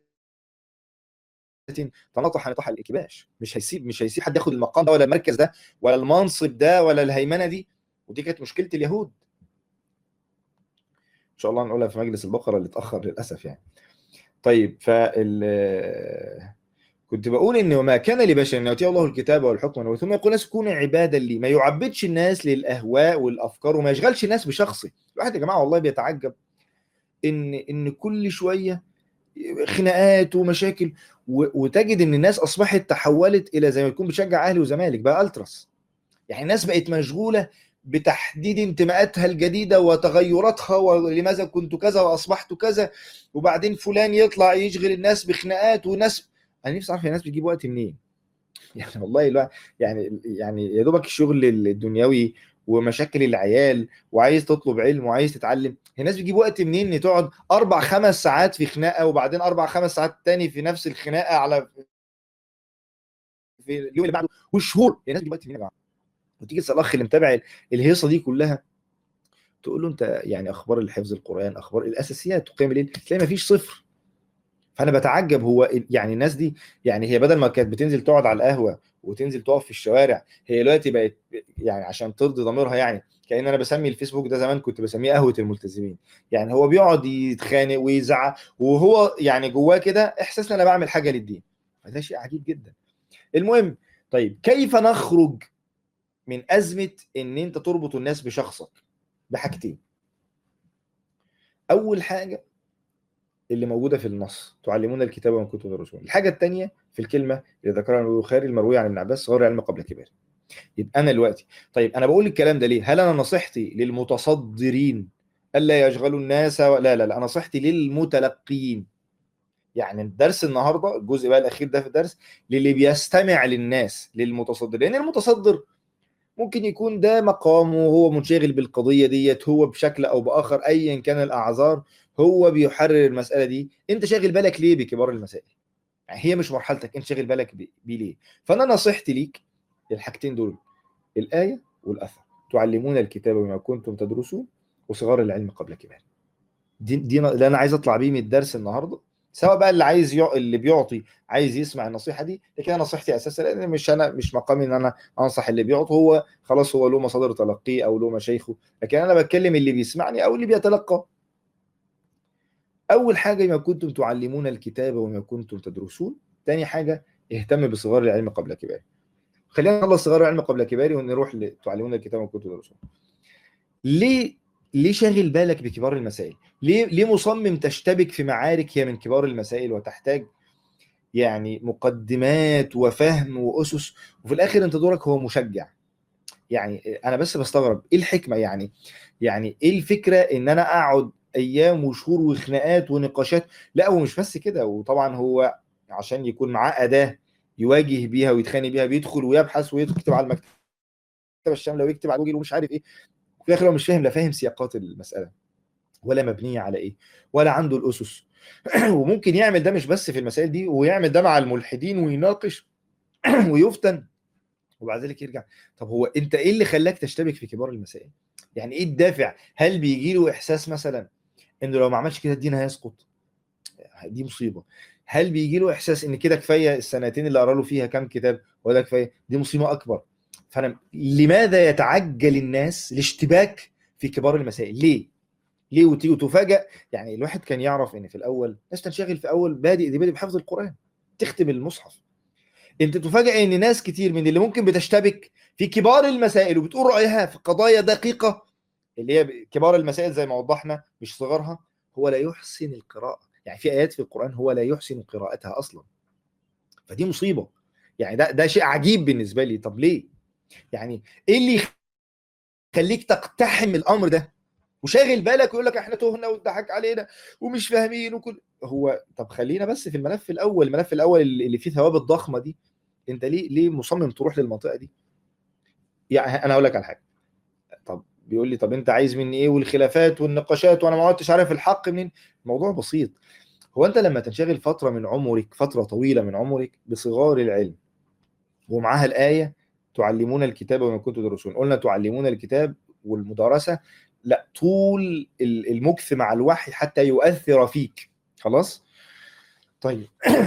تنطح نطح الاكباش مش هيسيب مش هيسيب حد ياخد المقام ده ولا المركز ده ولا المنصب ده ولا الهيمنه دي ودي كانت مشكله اليهود ان شاء الله نقولها في مجلس البقره اللي اتاخر للاسف يعني طيب فال كنت بقول ان وما كان لبشر ان يؤتيه الله الكتاب والحكم والنبوة ثم يقول الناس كونوا عبادا لي ما يعبدش الناس للاهواء والافكار وما يشغلش الناس بشخصه الواحد يا جماعه والله بيتعجب ان ان كل شويه خناقات ومشاكل و- وتجد ان الناس اصبحت تحولت الى زي ما يكون بتشجع اهلي وزمالك بقى التراس يعني الناس بقت مشغوله بتحديد انتماءاتها الجديده وتغيراتها ولماذا كنت كذا واصبحت كذا وبعدين فلان يطلع يشغل الناس بخناقات وناس انا نفسي اعرف الناس بتجيب وقت منين يعني والله الواحد يعني يعني يا دوبك الشغل الدنيوي ومشاكل العيال وعايز تطلب علم وعايز تتعلم الناس بتجيب وقت منين ان تقعد اربع خمس ساعات في خناقه وبعدين اربع خمس ساعات تاني في نفس الخناقه على في اليوم اللي بعده وشهور الناس بتجيب وقت منين يا جماعه وتيجي تسال الاخ اللي متابع الهيصه دي كلها تقول له انت يعني اخبار الحفظ القران اخبار الاساسيات تقيم الليل تلاقي مفيش صفر فانا بتعجب هو يعني الناس دي يعني هي بدل ما كانت بتنزل تقعد على القهوه وتنزل تقف في الشوارع هي دلوقتي بقت يعني عشان ترضي ضميرها يعني كان انا بسمي الفيسبوك ده زمان كنت بسميه قهوه الملتزمين يعني هو بيقعد يتخانق ويزعق وهو يعني جواه كده احساس ان انا بعمل حاجه للدين فده شيء عجيب جدا المهم طيب كيف نخرج من ازمه ان انت تربط الناس بشخصك بحاجتين اول حاجه اللي موجوده في النص تعلمون الكتاب وما كنتم تدرسون الحاجه الثانيه في الكلمه اللي ذكرها البخاري المرويه عن ابن عباس صغار العلم قبل كبار يبقى انا دلوقتي طيب انا بقول الكلام ده ليه هل انا نصيحتي للمتصدرين الا يشغلوا الناس و... لا لا لا نصيحتي للمتلقين يعني الدرس النهارده الجزء بقى الاخير ده في الدرس للي بيستمع للناس للمتصدر لان المتصدر ممكن يكون ده مقامه وهو منشغل بالقضيه ديت هو بشكل او باخر ايا كان الاعذار هو بيحرر المساله دي انت شاغل بالك ليه بكبار المسائل يعني هي مش مرحلتك انت شاغل بالك بيه ليه فانا نصيحتي ليك الحاجتين دول الايه والاثر تعلمون الكتاب بما كنتم تدرسون وصغار العلم قبل كبار دي دي اللي انا عايز اطلع بيه من الدرس النهارده سواء بقى اللي عايز يع... اللي بيعطي عايز يسمع النصيحه دي لكن انا نصيحتي اساسا لان مش انا مش مقامي ان انا انصح اللي بيعطي هو خلاص هو له مصادر تلقيه او له مشايخه لكن انا بتكلم اللي بيسمعني او اللي بيتلقى اول حاجه ما كنتم تعلمون الكتاب وما كنتم تدرسون ثاني حاجه اهتم بصغار العلم قبل كباره خلينا نخلص صغار العلم قبل كباره ونروح تعلمون الكتاب وما كنتم تدرسون ليه ليه شاغل بالك بكبار المسائل ليه ليه مصمم تشتبك في معارك هي من كبار المسائل وتحتاج يعني مقدمات وفهم واسس وفي الاخر انت دورك هو مشجع يعني انا بس بستغرب ايه الحكمه يعني يعني ايه الفكره ان انا اقعد ايام وشهور وخناقات ونقاشات لا هو مش بس كده وطبعا هو عشان يكون معاه اداه يواجه بيها ويتخانق بيها بيدخل ويبحث ويكتب على المكتبه الشامله ويكتب على جوجل ومش عارف ايه في الاخر هو مش فاهم لا فاهم سياقات المساله ولا مبنيه على ايه ولا عنده الاسس وممكن يعمل ده مش بس في المسائل دي ويعمل ده مع الملحدين ويناقش ويفتن وبعد ذلك يرجع طب هو انت ايه اللي خلاك تشتبك في كبار المسائل يعني ايه الدافع هل بيجي له احساس مثلا انه لو ما عملش كده الدين هيسقط دي مصيبه هل بيجي له احساس ان كده كفايه السنتين اللي قرا له فيها كام كتاب ولا كفايه دي مصيبه اكبر فانا لماذا يتعجل الناس الاشتباك في كبار المسائل ليه ليه وتيجي وتفاجئ يعني الواحد كان يعرف ان في الاول ناس تنشغل في اول بادئ دي بادئ بحفظ القران تختم المصحف انت تفاجئ ان ناس كتير من اللي ممكن بتشتبك في كبار المسائل وبتقول رايها في قضايا دقيقه اللي هي كبار المسائل زي ما وضحنا مش صغرها هو لا يحسن القراءه يعني في ايات في القران هو لا يحسن قراءتها اصلا فدي مصيبه يعني ده ده شيء عجيب بالنسبه لي طب ليه يعني ايه اللي يخليك تقتحم الامر ده وشاغل بالك ويقول لك احنا تهنا واتضحك علينا ومش فاهمين وكل هو طب خلينا بس في الملف الاول الملف الاول اللي فيه ثوابت ضخمه دي انت ليه ليه مصمم تروح للمنطقه دي يعني انا هقول لك على حاجه طب بيقول لي طب انت عايز مني ايه والخلافات والنقاشات وانا ما عدتش عارف الحق منين الموضوع بسيط هو انت لما تنشغل فتره من عمرك فتره طويله من عمرك بصغار العلم ومعاها الايه تعلمون الكتاب وما كنتم تدرسون قلنا تعلمون الكتاب والمدارسه لا طول المكث مع الوحي حتى يؤثر فيك خلاص طيب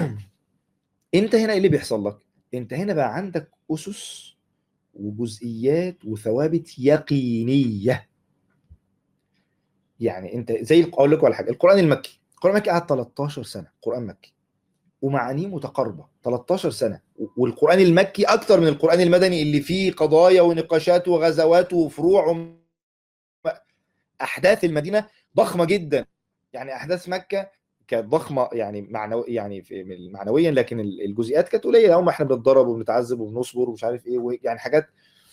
انت هنا ايه اللي بيحصل لك انت هنا بقى عندك اسس وجزئيات وثوابت يقينيه يعني انت زي اقول لكم على حاجه القران المكي القران المكي قعد 13 سنه قران مكي ومعانيه متقاربه 13 سنه والقران المكي اكتر من القران المدني اللي فيه قضايا ونقاشات وغزوات وفروع وم... احداث المدينه ضخمه جدا يعني احداث مكه كانت ضخمه يعني معنو يعني في معنويا لكن الجزئيات كانت قليله هم احنا بنتضرب وبنتعذب وبنصبر ومش عارف ايه يعني حاجات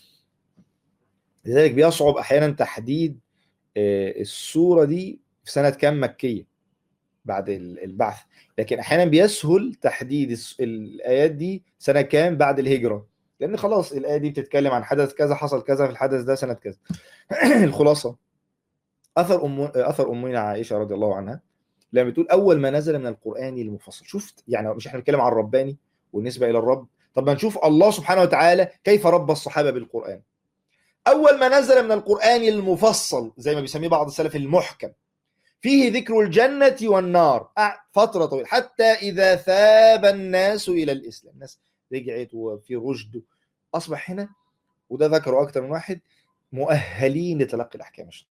لذلك بيصعب احيانا تحديد الصوره دي في سنه كام مكيه بعد البعث لكن احيانا بيسهل تحديد الايات دي سنه كام بعد الهجره لان خلاص الايه دي بتتكلم عن حدث كذا حصل كذا في الحدث ده سنه كذا الخلاصه اثر ام اثر امنا عائشه رضي الله عنها لما بتقول اول ما نزل من القران المفصل شفت يعني مش احنا بنتكلم عن الرباني والنسبه الى الرب طب ما نشوف الله سبحانه وتعالى كيف ربى الصحابه بالقران اول ما نزل من القران المفصل زي ما بيسميه بعض السلف المحكم فيه ذكر الجنه والنار فتره طويله حتى اذا ثاب الناس الى الاسلام الناس رجعت وفي رشد اصبح هنا وده ذكره اكثر من واحد مؤهلين لتلقي الاحكام الشرعيه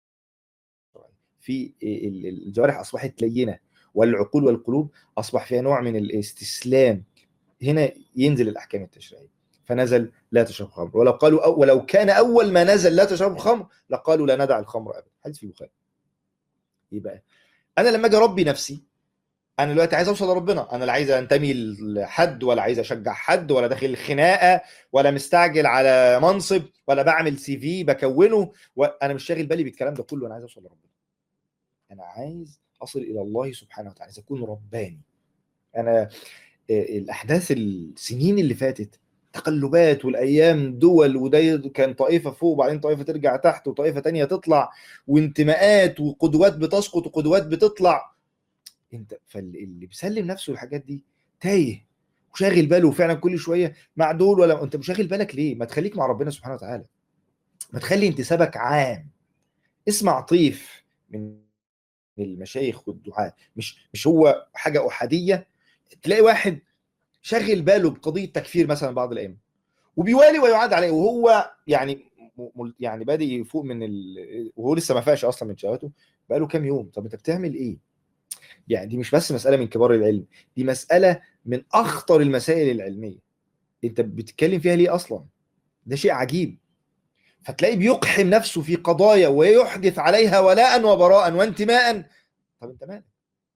في الجوارح اصبحت لينه والعقول والقلوب اصبح فيها نوع من الاستسلام هنا ينزل الاحكام التشريعيه فنزل لا تشرب خمر ولو قالوا أو ولو كان اول ما نزل لا تشرب الخمر لقالوا لا ندع الخمر ابدا حديث في البخاري يبقى انا لما اجي اربي نفسي انا دلوقتي عايز اوصل لربنا انا لا عايز انتمي لحد ولا عايز اشجع حد ولا داخل خناقه ولا مستعجل على منصب ولا بعمل سي في بكونه وانا مش شاغل بالي بالكلام ده كله انا عايز اوصل لربنا انا عايز اصل الى الله سبحانه وتعالى عايز اكون رباني انا الاحداث السنين اللي فاتت تقلبات والايام دول وده كان طائفه فوق وبعدين طائفه ترجع تحت وطائفه تانية تطلع وانتماءات وقدوات بتسقط وقدوات بتطلع انت فاللي بيسلم نفسه الحاجات دي تايه وشاغل باله فعلا كل شويه مع دول ولا انت مش شاغل بالك ليه؟ ما تخليك مع ربنا سبحانه وتعالى ما تخلي انتسابك عام اسمع طيف من المشايخ والدعاء مش مش هو حاجه احاديه تلاقي واحد شاغل باله بقضيه تكفير مثلا بعض الائمه وبيوالي ويعاد عليه وهو يعني يعني بادئ يفوق من ال... وهو لسه ما فاقش اصلا من شهواته بقاله كام يوم طب انت بتعمل ايه؟ يعني دي مش بس مساله من كبار العلم دي مساله من اخطر المسائل العلميه انت بتتكلم فيها ليه اصلا؟ ده شيء عجيب فتلاقيه بيقحم نفسه في قضايا ويحدث عليها ولاء وبراء وانتماء طب انت مالك؟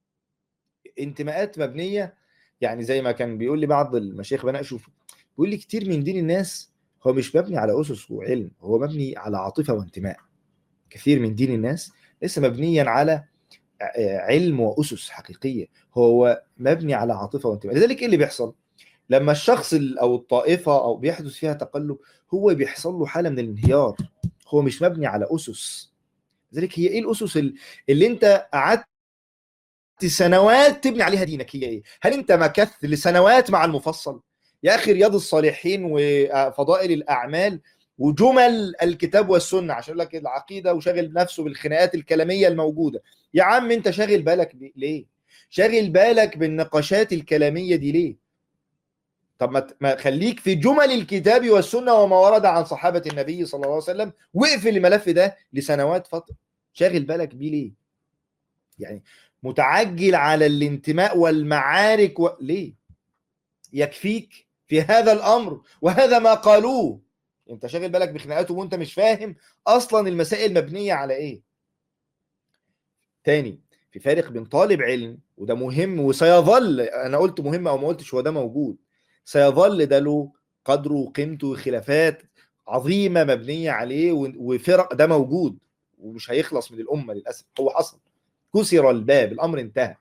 انتماءات مبنيه يعني زي ما كان بيقول لي بعض المشايخ بناقشوا بيقول لي كتير من دين الناس هو مش مبني على اسس وعلم هو مبني على عاطفه وانتماء كثير من دين الناس ليس مبنيا على علم واسس حقيقيه هو مبني على عاطفه وانتماء لذلك ايه اللي بيحصل لما الشخص او الطائفه او بيحدث فيها تقلب هو بيحصل له حاله من الانهيار هو مش مبني على اسس لذلك هي ايه الاسس اللي انت قعدت سنوات تبني عليها دينك هي ايه؟ هل انت مكثت لسنوات مع المفصل؟ يا اخي رياض الصالحين وفضائل الاعمال وجمل الكتاب والسنه عشان لك العقيده وشاغل نفسه بالخناقات الكلاميه الموجوده. يا عم انت شاغل بالك ليه؟ شاغل بالك بالنقاشات الكلاميه دي ليه؟ طب ما خليك في جمل الكتاب والسنه وما ورد عن صحابه النبي صلى الله عليه وسلم واقفل الملف ده لسنوات فتره. شاغل بالك بيه ليه؟ يعني متعجل على الانتماء والمعارك و... ليه؟ يكفيك في هذا الامر وهذا ما قالوه انت شاغل بالك بخناقاتهم وانت مش فاهم اصلا المسائل مبنيه على ايه؟ تاني في فارق بين طالب علم وده مهم وسيظل انا قلت مهم او ما قلتش هو ده موجود سيظل ده له قدره وقيمته وخلافات عظيمه مبنيه عليه وفرق ده موجود ومش هيخلص من الامه للاسف هو حصل كسر الباب الامر انتهى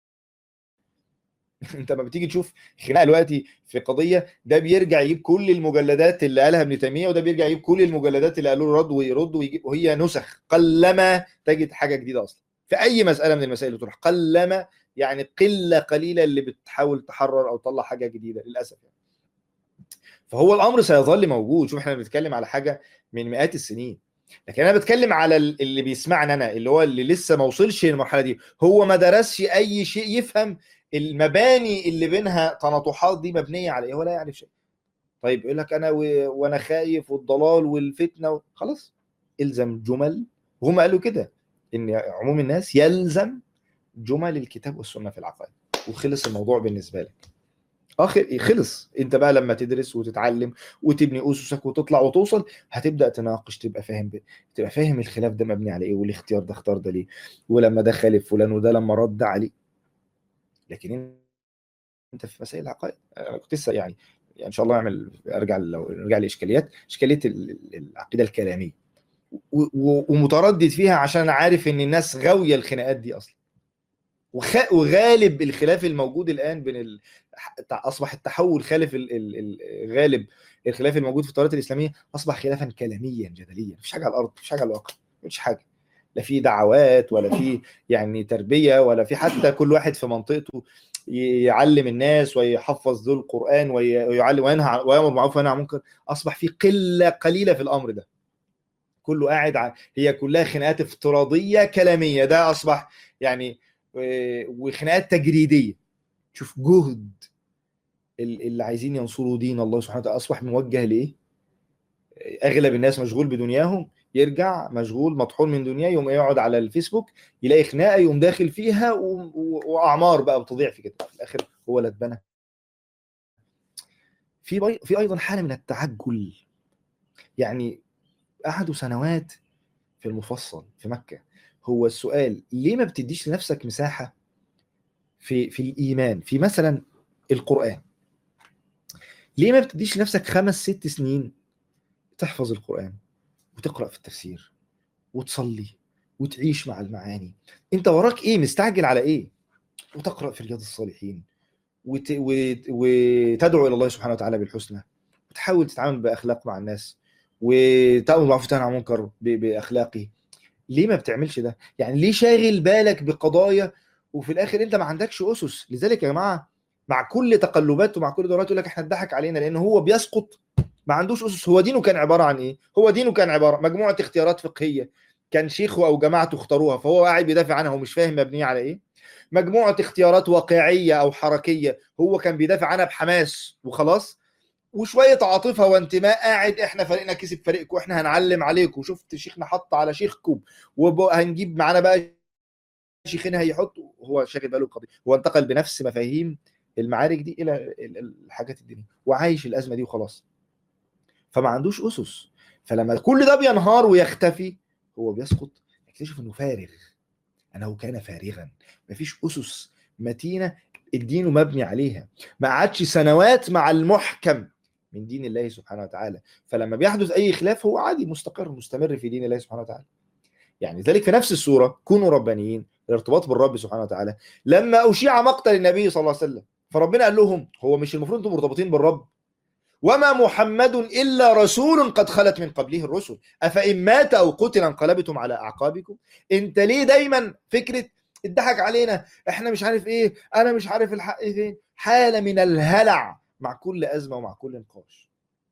انت لما بتيجي تشوف خناقه دلوقتي في قضيه ده بيرجع يجيب كل المجلدات اللي قالها ابن تيميه وده بيرجع يجيب كل المجلدات اللي قالوا رد ويرد ويجيب وهي نسخ قلما تجد حاجه جديده اصلا في اي مساله من المسائل اللي تروح قلما يعني قله قليله اللي بتحاول تحرر او تطلع حاجه جديده للاسف يعني. فهو الامر سيظل موجود شوف احنا بنتكلم على حاجه من مئات السنين لكن انا بتكلم على اللي بيسمعنا انا اللي هو اللي لسه ما وصلش للمرحله دي هو ما درسش اي شيء يفهم المباني اللي بينها تناطحات دي مبنيه على ايه ولا يعرف شيء طيب يقول لك انا و... وانا خايف والضلال والفتنه و... خلاص الزم جمل وهم قالوا كده ان عموم الناس يلزم جمل الكتاب والسنه في العقائد وخلص الموضوع بالنسبه لك اخر خلص انت بقى لما تدرس وتتعلم وتبني اسسك وتطلع وتوصل هتبدا تناقش تبقى فاهم ب... تبقى فاهم الخلاف ده مبني على ايه والاختيار ده اختار ده ليه ولما ده خالف فلان وده لما رد عليه لكن انت في مسائل العقائد انا كنت لسه يعني, يعني ان شاء الله اعمل ارجع لو نرجع لاشكاليات اشكاليه ال- ال- العقيده الكلاميه و- و- ومتردد فيها عشان عارف ان الناس غاويه الخناقات دي اصلا وخ- وغالب الخلاف الموجود الان بين ال... اصبح التحول خالف ال... ال... ال... غالب الخلاف الموجود في التيارات الاسلاميه اصبح خلافا كلاميا جدليا مفيش حاجه على الارض مفيش حاجه على الواقع مفيش حاجه لا في دعوات ولا في يعني تربيه ولا في حتى كل واحد في منطقته يعلم الناس ويحفظ ذو القران وي- ويعلم وينهى عن- ويامر بالمعروف وينهى عن المنكر اصبح في قله قليله في الامر ده كله قاعد ع- هي كلها خناقات افتراضيه كلاميه ده اصبح يعني و- وخناقات تجريديه شوف جهد ال- اللي عايزين ينصروا دين الله سبحانه وتعالى اصبح موجه لايه؟ اغلب الناس مشغول بدنياهم يرجع مشغول مطحون من دنياه يقوم يقعد على الفيسبوك يلاقي خناقه يقوم داخل فيها و... و... واعمار بقى بتضيع في كده في الاخر هو لا اتبنى في بي... في ايضا حاله من التعجل يعني قعدوا سنوات في المفصل في مكه هو السؤال ليه ما بتديش لنفسك مساحه في في الايمان في مثلا القران ليه ما بتديش لنفسك خمس ست سنين تحفظ القران وتقرا في التفسير وتصلي وتعيش مع المعاني انت وراك ايه مستعجل على ايه وتقرا في رياض الصالحين وت... وت... وتدعو الى الله سبحانه وتعالى بالحسنى وتحاول تتعامل باخلاق مع الناس وتامر بالمعروف وتنهى عن المنكر ب... باخلاقه ليه ما بتعملش ده يعني ليه شاغل بالك بقضايا وفي الاخر انت ما عندكش اسس لذلك يا جماعه مع كل تقلبات ومع كل دورات يقول لك احنا اتضحك علينا لان هو بيسقط ما عندوش اسس هو دينه كان عباره عن ايه هو دينه كان عباره مجموعه اختيارات فقهيه كان شيخه او جماعته اختاروها فهو قاعد بيدافع عنها ومش فاهم مبنيه على ايه مجموعه اختيارات واقعيه او حركيه هو كان بيدافع عنها بحماس وخلاص وشويه عاطفه وانتماء قاعد احنا فريقنا كسب فريقكم واحنا هنعلم عليكم وشفت شيخنا حط على شيخكم وهنجيب معانا بقى شيخين هيحطوا هو شاغل باله القضيه هو انتقل بنفس مفاهيم المعارك دي الى ال- ال- الحاجات الدينيه وعايش الازمه دي وخلاص فما عندوش اسس فلما كل ده بينهار ويختفي هو بيسقط يكتشف انه فارغ انه كان فارغا مفيش اسس متينه الدين مبني عليها ما قعدش سنوات مع المحكم من دين الله سبحانه وتعالى فلما بيحدث اي خلاف هو عادي مستقر مستمر في دين الله سبحانه وتعالى يعني ذلك في نفس السوره كونوا ربانيين الارتباط بالرب سبحانه وتعالى لما اشيع مقتل النبي صلى الله عليه وسلم فربنا قال لهم هو مش المفروض انتم مرتبطين بالرب وما محمد الا رسول قد خلت من قبله الرسل افان مات او قتل انقلبتم على اعقابكم انت ليه دايما فكره اتضحك علينا احنا مش عارف ايه انا مش عارف الحق فين حاله من الهلع مع كل ازمه ومع كل نقاش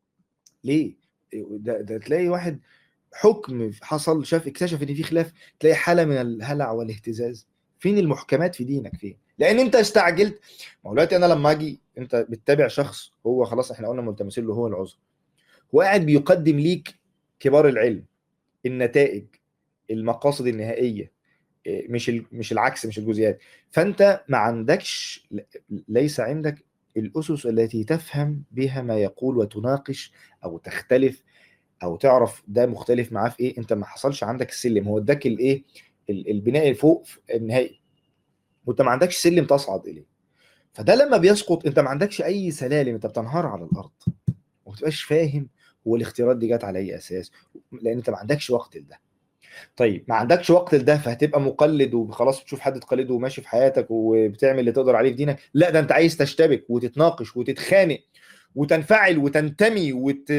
ليه ده, ده تلاقي واحد حكم حصل شاف اكتشف ان في خلاف تلاقي حاله من الهلع والاهتزاز فين المحكمات في دينك فين لان انت استعجلت ما هو دلوقتي انا لما اجي انت بتتابع شخص هو خلاص احنا قلنا ملتمسين له هو العذر هو قاعد بيقدم ليك كبار العلم النتائج المقاصد النهائيه إيه، مش ال- مش العكس مش الجزئيات فانت ما عندكش ليس عندك الاسس التي تفهم بها ما يقول وتناقش او تختلف او تعرف ده مختلف معاه في ايه انت ما حصلش عندك السلم هو اداك الايه ال- البناء اللي فوق النهائي وانت ما عندكش سلم تصعد اليه فده لما بيسقط انت ما عندكش اي سلالم انت بتنهار على الارض وما بتبقاش فاهم هو الاختيارات دي جت على اي اساس لان انت ما عندكش وقت لده طيب ما عندكش وقت لده فهتبقى مقلد وخلاص بتشوف حد تقلده وماشي في حياتك وبتعمل اللي تقدر عليه في دينك لا ده انت عايز تشتبك وتتناقش وتتخانق وتنفعل وتنتمي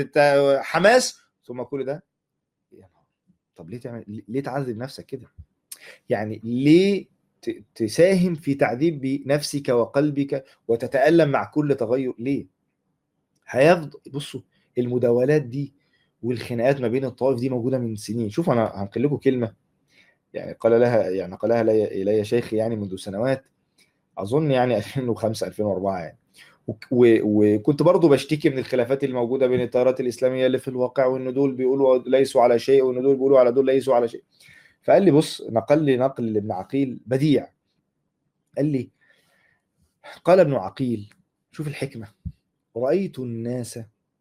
وحماس ثم كل ده يا نهار. طب ليه تعمل ليه تعذب نفسك كده يعني ليه ت- تساهم في تعذيب بنفسك وقلبك وتتألم مع كل تغير ليه هيفضل بصوا المداولات دي والخناقات ما بين الطوائف دي موجوده من سنين شوف انا هنقل لكم كلمه يعني قال لها يعني قالها لي الي شيخي يعني منذ سنوات اظن يعني 2005 2004 يعني وك- و- وكنت برضو بشتكي من الخلافات الموجوده بين التيارات الاسلاميه اللي في الواقع وان دول بيقولوا ليسوا على شيء وان دول بيقولوا على دول ليسوا على شيء فقال لي بص نقل لي نقل لابن عقيل بديع قال لي قال ابن عقيل شوف الحكمة رأيت الناس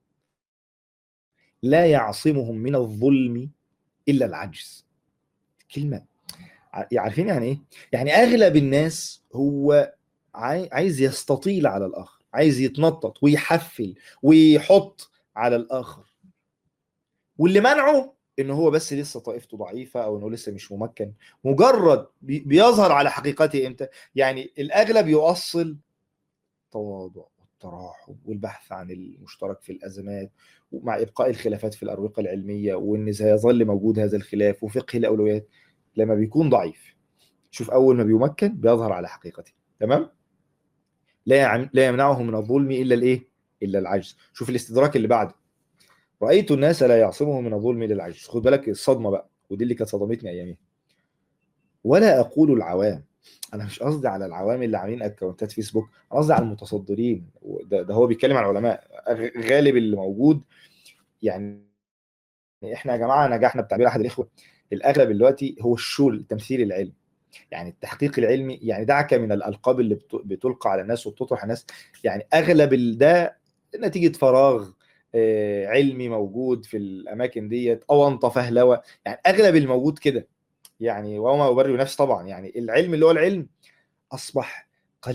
لا يعصمهم من الظلم إلا العجز كلمة ع- عارفين يعني إيه؟ يعني أغلب الناس هو عاي- عايز يستطيل على الآخر عايز يتنطط ويحفل ويحط على الآخر واللي منعه ان هو بس لسه طائفته ضعيفه او انه لسه مش ممكن مجرد بي- بيظهر على حقيقته امتى يعني الاغلب يؤصل التواضع والتراحم والبحث عن المشترك في الازمات ومع ابقاء الخلافات في الاروقه العلميه وان سيظل موجود هذا الخلاف وفقه الاولويات لما بيكون ضعيف شوف اول ما بيمكن بيظهر على حقيقته تمام لا يعم- لا يمنعه من الظلم الا الايه الا العجز شوف الاستدراك اللي بعده رايت الناس لا يعصمهم من الظلم الا العجز خد بالك الصدمه بقى ودي اللي كانت صدمتني اياميها ولا اقول العوام انا مش قصدي على العوام اللي عاملين اكونتات فيسبوك انا قصدي على المتصدرين ده, ده هو بيتكلم عن العلماء غ- غالب اللي موجود يعني احنا يا جماعه نجحنا بتعبير احد الاخوه الاغلب دلوقتي هو الشول التمثيل العلمي يعني التحقيق العلمي يعني دعك من الالقاب اللي بت- بتلقى على الناس وبتطرح على الناس يعني اغلب ال- ده نتيجه فراغ آه، علمي موجود في الاماكن ديت او انت فهلوه يعني اغلب الموجود كده يعني وما ابرئ نفسي طبعا يعني العلم اللي هو العلم اصبح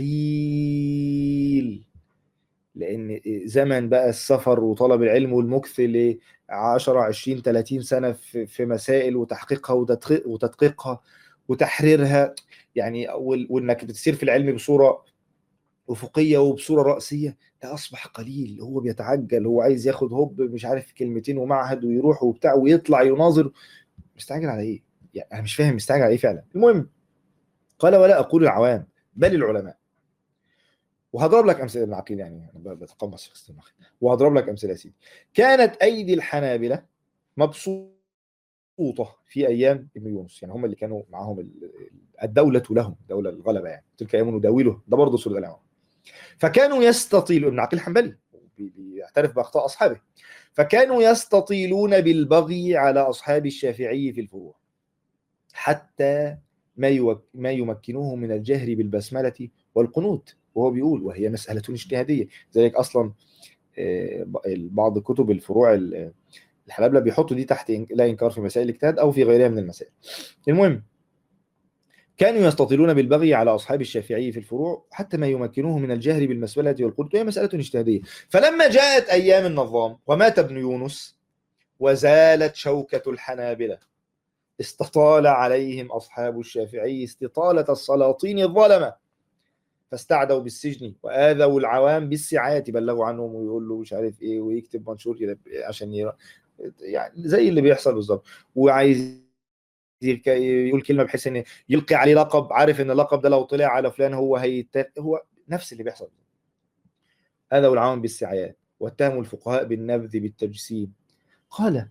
قليل لان زمن بقى السفر وطلب العلم والمكث ل 10 20 30 سنه في في مسائل وتحقيقها وتدقيق- وتدقيقها وتحريرها يعني وال- وانك بتسير في العلم بصوره افقيه وبصوره راسيه ده اصبح قليل هو بيتعجل هو عايز ياخد هوب مش عارف كلمتين ومعهد ويروح وبتاع ويطلع يناظر مستعجل على ايه؟ يعني انا مش فاهم مستعجل على ايه فعلا المهم قال ولا اقول العوام بل العلماء وهضرب لك امثله ابن عقيل يعني انا ب- بتقمص في ابن عقيل وهضرب لك امثله يا سيدي كانت ايدي الحنابله مبسوطه في ايام ابن يونس يعني هم اللي كانوا معاهم ال- الدوله لهم دوله الغلبه يعني تلك ايام نداوله ده برضه سوره الانعام فكانوا يستطيلون ابن عقيل حنبلي بي- بيعترف باخطاء اصحابه فكانوا يستطيلون بالبغي على اصحاب الشافعي في الفروع حتى ما يوك ما يمكنوهم من الجهر بالبسمله والقنوت وهو بيقول وهي مساله اجتهاديه ذلك اصلا آه، ب- بعض كتب الفروع ال- الحنابلة بيحطوا دي تحت إن- لا انكار في مسائل الاجتهاد او في غيرها من المسائل المهم كانوا يستطيلون بالبغي على اصحاب الشافعي في الفروع حتى ما يمكنوه من الجهر بالمسألة والقنوت وهي مسألة اجتهادية فلما جاءت ايام النظام ومات ابن يونس وزالت شوكة الحنابلة استطال عليهم اصحاب الشافعي استطالة السلاطين الظلمة فاستعدوا بالسجن واذوا العوام بالسعاية بلغوا عنهم ويقول له مش عارف ايه ويكتب منشور كده عشان يرى يعني زي اللي بيحصل بالظبط وعايز يك- يقول كلمه بحيث ان يلقي عليه لقب عارف ان اللقب ده لو طلع على فلان هو هيت هو نفس اللي بيحصل اذوا العوام بالسعايات واتهموا الفقهاء بالنبذ بالتجسيم قال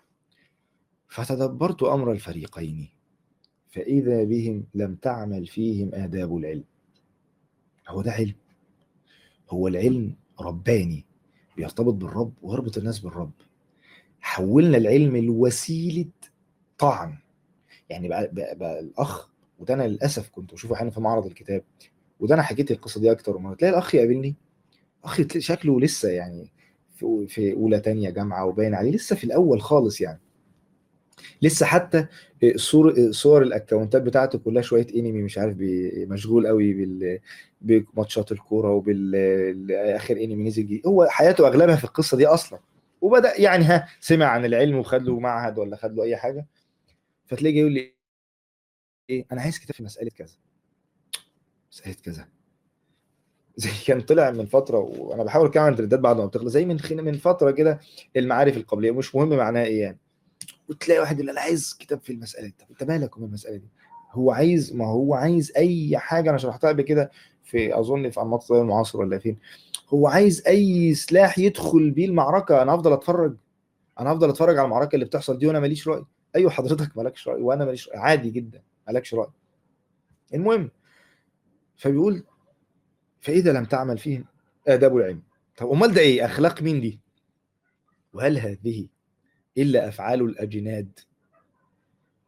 فتدبرت امر الفريقين فاذا بهم لم تعمل فيهم آداب العلم هو ده علم هو العلم رباني بيرتبط بالرب ويربط الناس بالرب حولنا العلم لوسيله طعن يعني بقى, بقى, بقى الاخ وده انا للاسف كنت بشوفه احيانا في معرض الكتاب وده انا حكيت القصه دي اكتر ومره تلاقي الاخ يقابلني اخ تلاقي شكله لسه يعني في في اولى تانية جامعه وباين عليه لسه في الاول خالص يعني لسه حتى صور صور الاكونتات بتاعته كلها شويه انمي مش عارف بي- مشغول قوي بال بماتشات الكوره وبال اخر انمي نزل جديد هو حياته اغلبها في القصه دي اصلا وبدا يعني ها سمع عن العلم وخد له معهد ولا خد له اي حاجه فتلاقيه جاي يقول لي ايه انا عايز كتاب في مساله كذا مساله كذا زي كان طلع من فتره وانا بحاول اتكلم عن الترندات بعد ما بتخلص زي من خين- من فتره كده المعارف القبليه مش مهم معناها ايه يعني وتلاقي واحد يقول انا عايز كتاب في المساله دي طب انت مالك ومن المساله دي هو عايز ما هو عايز اي حاجه انا شرحتها قبل كده في اظن في انماط الطيار المعاصر ولا فين هو عايز اي سلاح يدخل بيه المعركه انا افضل اتفرج انا افضل اتفرج على المعركه اللي بتحصل دي وانا ماليش راي ايوه حضرتك مالكش راي وانا ماليش رأي. عادي جدا مالكش راي المهم فبيقول فاذا لم تعمل فيهم اداب العلم طب امال ده ايه اخلاق مين دي وهل هذه الا افعال الاجناد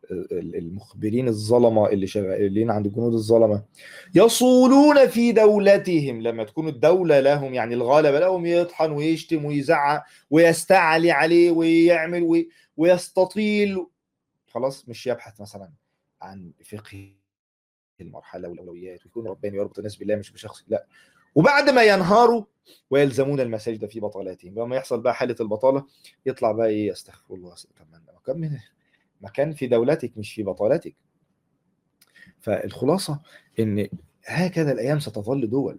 المخبرين الظلمه اللي شغالين عند الجنود الظلمه يصولون في دولتهم لما تكون الدوله لهم يعني الغلبه لهم يطحن ويشتم ويزعق ويستعلي عليه ويعمل وي- ويستطيل خلاص مش يبحث مثلا عن فقه المرحله والاولويات ويكون رباني ويربط الناس بالله مش بشخص لا وبعد ما ينهاروا ويلزمون المساجد في بطالاتهم لما يحصل بقى حاله البطاله يطلع بقى ايه استغفر الله طب ما أنا مكان من مكان في دولتك مش في بطالتك فالخلاصه ان هكذا الايام ستظل دول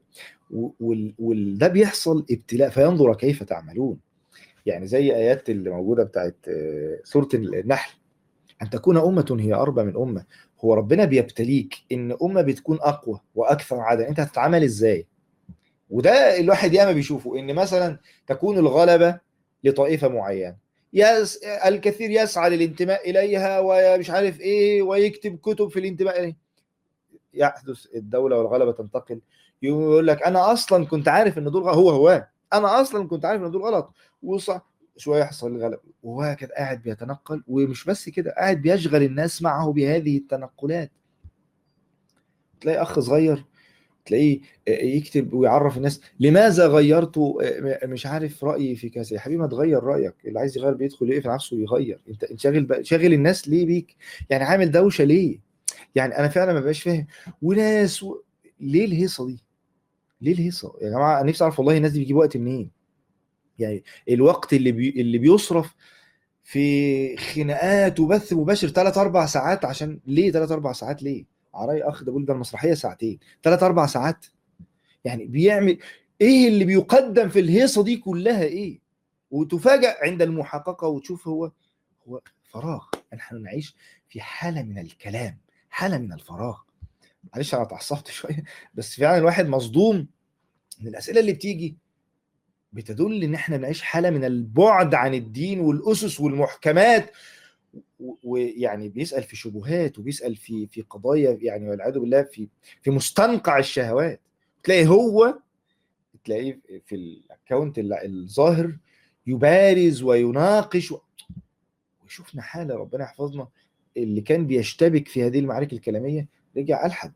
وده بيحصل ابتلاء فينظر كيف تعملون يعني زي ايات اللي موجوده بتاعت آه، سوره النحل ان تكون امه هي اربى من امه هو ربنا بيبتليك ان امه بتكون اقوى واكثر عددا انت هتتعامل ازاي وده الواحد ياما بيشوفه ان مثلا تكون الغلبه لطائفه معينه يس الكثير يسعى للانتماء اليها ومش عارف ايه ويكتب كتب في الانتماء اليها يحدث الدوله والغلبه تنتقل يقول لك انا اصلا كنت عارف ان دول غ- هو هو انا اصلا كنت عارف ان دول غلط وصح شويه يحصل الغلب وهو كده قاعد بيتنقل ومش بس كده قاعد بيشغل الناس معه بهذه التنقلات تلاقي اخ صغير تلاقيه يكتب ويعرف الناس لماذا غيرت مش عارف رايي في كذا يا حبيبي ما تغير رايك اللي عايز يغير بيدخل يقفل نفسه ويغير انت انت شاغل بقى- شاغل الناس ليه بيك يعني عامل دوشه ليه يعني انا فعلا ما بقاش فاهم وناس و... ليه الهيصه دي ليه الهيصه يا جماعه انا نفسي اعرف والله الناس دي بيجيبوا وقت منين يعني الوقت اللي بي... اللي بيصرف في خناقات وبث مباشر 3 4 ساعات عشان ليه 3 4 ساعات ليه عراي اخ ده بيقول ده المسرحيه ساعتين 3 4 ساعات يعني بيعمل ايه اللي بيقدم في الهيصه دي كلها ايه وتفاجأ عند المحققه وتشوف هو هو فراغ نحن نعيش في حاله من الكلام حاله من الفراغ معلش انا اتعصبت شويه بس فعلا الواحد مصدوم من الاسئله اللي بتيجي بتدل ان احنا بنعيش حاله من البعد عن الدين والاسس والمحكمات و- ويعني بيسال في شبهات وبيسال في في قضايا يعني والعياذ بالله في في مستنقع الشهوات تلاقي هو تلاقيه في الاكونت الظاهر يبارز ويناقش و... وشفنا حاله ربنا يحفظنا اللي كان بيشتبك في هذه المعارك الكلاميه رجع الحد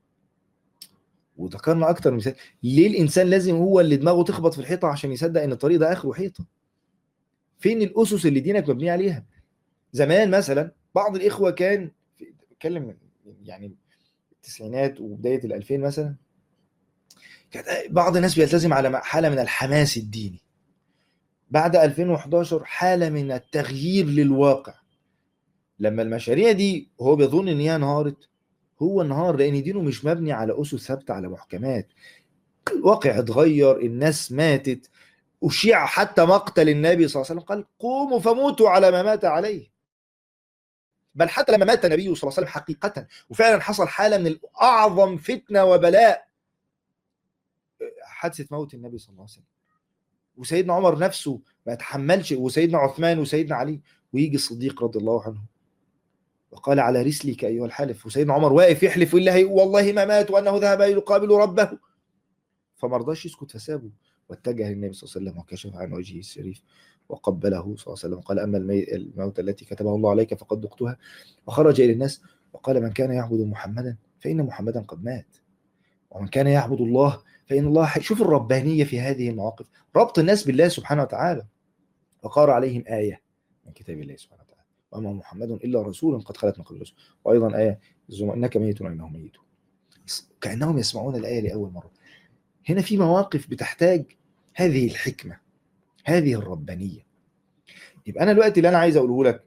وذكرنا اكتر من مثال ليه الانسان لازم هو اللي دماغه تخبط في الحيطه عشان يصدق ان الطريق ده اخره حيطه فين الاسس اللي دينك مبني عليها زمان مثلا بعض الاخوه كان في- بتكلم من- يعني التسعينات وبدايه الألفين مثلا كانت بعض الناس بيلتزم على حاله من الحماس الديني بعد 2011 حاله من التغيير للواقع لما المشاريع دي هو بيظن ان هي انهارت هو انهار لان دينه مش مبني على اسس ثابته على محكمات الواقع اتغير الناس ماتت اشيع حتى مقتل النبي صلى الله عليه وسلم قال قوموا فموتوا على ما مات عليه بل حتى لما مات النبي صلى الله عليه وسلم حقيقة وفعلا حصل حالة من أعظم فتنة وبلاء حادثة موت النبي صلى الله عليه وسلم وسيدنا عمر نفسه ما يتحملش وسيدنا عثمان وسيدنا علي ويجي الصديق رضي الله عنه وقال على رسلك أيها الحالف وسيدنا عمر واقف يحلف والله والله ما مات وأنه ذهب يقابل ربه فما رضاش يسكت فسابه واتجه للنبي صلى الله عليه وسلم وكشف عن وجهه الشريف وقبله صلى الله عليه وسلم قال أما المي- الموت التي كتبها الله عليك فقد ذقتها وخرج إلى الناس وقال من كان يعبد محمدا فإن محمدا قد مات ومن كان يعبد الله فإن الله حي... شوف الربانية في هذه المواقف ربط الناس بالله سبحانه وتعالى وقار عليهم آية من كتاب الله سبحانه وتعالى وما محمد إلا رسول قد خلت من قبل الرسل وأيضا آية زم- إنك ميت وإنهم ميتون كأنهم يسمعون الآية لأول مرة هنا في مواقف بتحتاج هذه الحكمة هذه الربانية يبقى أنا الوقت اللي أنا عايز أقوله لك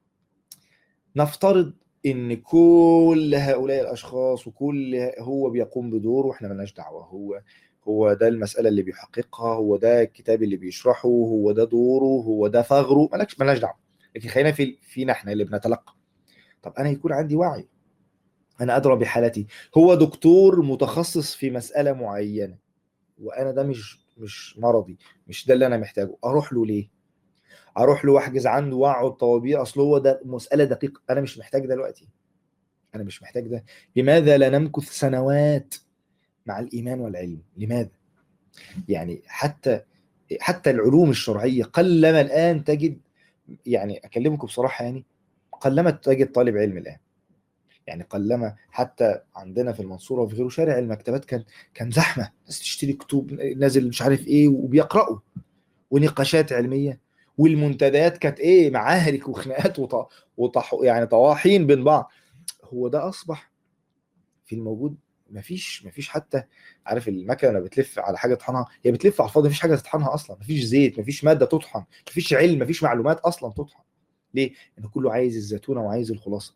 نفترض ان كل هؤلاء الاشخاص وكل هو بيقوم بدوره واحنا ملناش دعوه هو هو ده المساله اللي بيحققها هو ده الكتاب اللي بيشرحه هو ده دوره هو ده ثغره مالكش ملناش دعوه لكن خلينا في فينا احنا اللي بنتلقى طب انا يكون عندي وعي انا ادرى بحالتي هو دكتور متخصص في مساله معينه وانا ده مش مش مرضي مش ده اللي انا محتاجه اروح له ليه اروح له واحجز عنده واقعد طوابير اصل هو ده مساله دقيقه انا مش محتاج ده دلوقتي انا مش محتاج ده لماذا لا نمكث سنوات مع الايمان والعلم لماذا يعني حتى حتى العلوم الشرعيه قلما الان تجد يعني اكلمكم بصراحه يعني قلما تجد طالب علم الان يعني قلما حتى عندنا في المنصوره وفي غيره شارع المكتبات كان كان زحمه ناس تشتري كتب نازل مش عارف ايه وبيقراوا ونقاشات علميه والمنتديات كانت ايه معاهرك وخناقات وط... وطح... يعني طواحين بين بعض هو ده اصبح في الموجود مفيش مفيش حتى عارف المكنه لما بتلف على حاجه تطحنها هي بتلف على الفاضي مفيش حاجه تطحنها اصلا مفيش زيت مفيش ماده تطحن مفيش علم مفيش معلومات اصلا تطحن ليه؟ ان كله عايز الزيتونه وعايز الخلاصه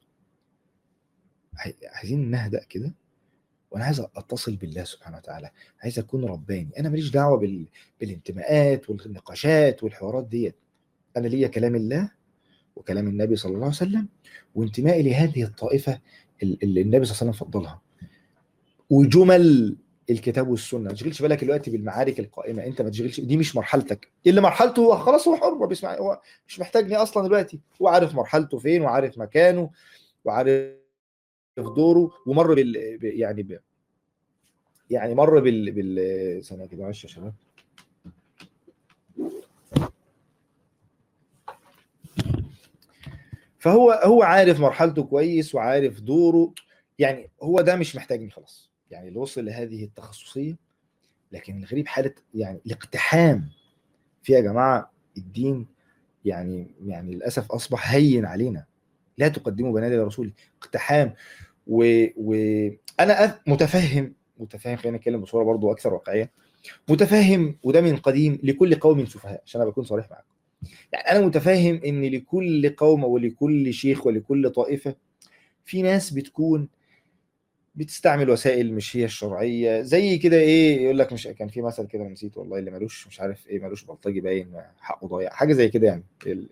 عايزين نهدأ كده وانا عايز اتصل بالله سبحانه وتعالى عايز اكون رباني انا ماليش دعوه بال... بالانتماءات والنقاشات والحوارات ديت انا ليا كلام الله وكلام النبي صلى الله عليه وسلم وانتمائي لهذه الطائفه اللي النبي صلى الله عليه وسلم فضلها وجمل الكتاب والسنه ما تشغلش بالك دلوقتي بالمعارك القائمه انت ما تشغلش دي مش مرحلتك اللي مرحلته هو خلاص هو حر هو بيسمع هو مش محتاجني اصلا دلوقتي هو عارف مرحلته فين وعارف مكانه وعارف دوره ومر بال يعني ب... يعني مر بال بال ثانيه كده معلش يا شباب فهو هو عارف مرحلته كويس وعارف دوره يعني هو ده مش محتاجني خلاص يعني اللي وصل لهذه التخصصيه لكن الغريب حاله يعني الاقتحام في يا جماعه الدين يعني يعني للاسف اصبح هين علينا لا تقدموا بين يدي رسولي اقتحام وانا و... أنا متفهم متفهم خلينا نتكلم بصوره برضو اكثر واقعيه متفهم وده من قديم لكل قوم سفهاء عشان انا بكون صريح معاكم يعني انا متفهم ان لكل قوم ولكل شيخ ولكل طائفه في ناس بتكون بتستعمل وسائل مش هي الشرعيه زي كده ايه يقول لك مش كان في مثل كده نسيت والله اللي ملوش مش عارف ايه ملوش بلطجي باين حقه ضايع حاجه زي كده يعني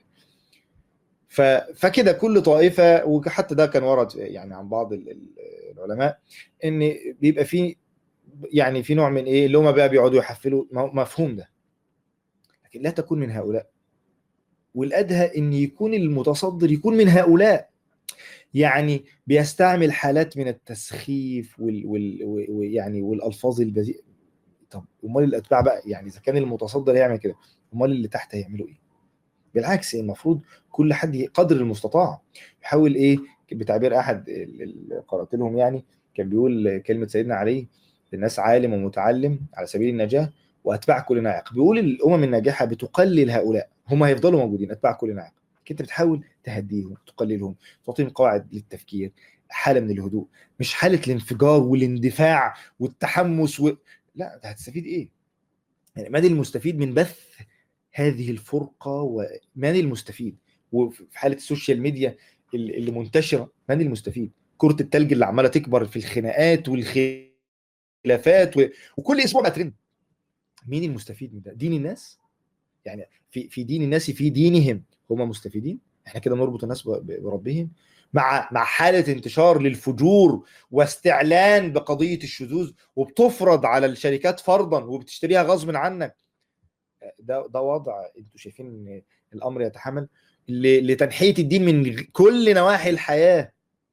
ف... فكده كل طائفه وحتى ده كان ورد يعني عن بعض العلماء ان بيبقى في يعني في نوع من ايه اللي هم بقى بيقعدوا يحفلوا مفهوم ده لكن لا تكون من هؤلاء والادهى ان يكون المتصدر يكون من هؤلاء يعني بيستعمل حالات من التسخيف وال, وال... ويعني والالفاظ البذيئه طب امال الاتباع بقى يعني اذا كان المتصدر يعمل كده امال اللي تحت هيعملوا ايه بالعكس المفروض كل حد قدر المستطاع يحاول ايه بتعبير احد اللي قرات لهم يعني كان بيقول كلمه سيدنا علي الناس عالم ومتعلم على سبيل النجاه واتباع كل ناعق بيقول الامم الناجحه بتقلل هؤلاء هم هيفضلوا موجودين اتباع كل ناعق انت بتحاول تهديهم تقللهم تعطيهم قواعد للتفكير حاله من الهدوء مش حاله الانفجار والاندفاع والتحمس و... لا ده هتستفيد ايه يعني من المستفيد من بث هذه الفرقه ومن المستفيد وفي حاله السوشيال ميديا اللي منتشره من المستفيد كره التلج اللي عماله تكبر في الخناقات والخلافات و... وكل اسبوع بقى ترند مين المستفيد من ده دين الناس يعني في في دين الناس في دينهم هم مستفيدين احنا كده نربط الناس بربهم مع مع حاله انتشار للفجور واستعلان بقضيه الشذوذ وبتفرض على الشركات فرضا وبتشتريها غصب عنك ده ده وضع انتوا شايفين ان الامر يتحمل لتنحيه الدين من كل نواحي الحياه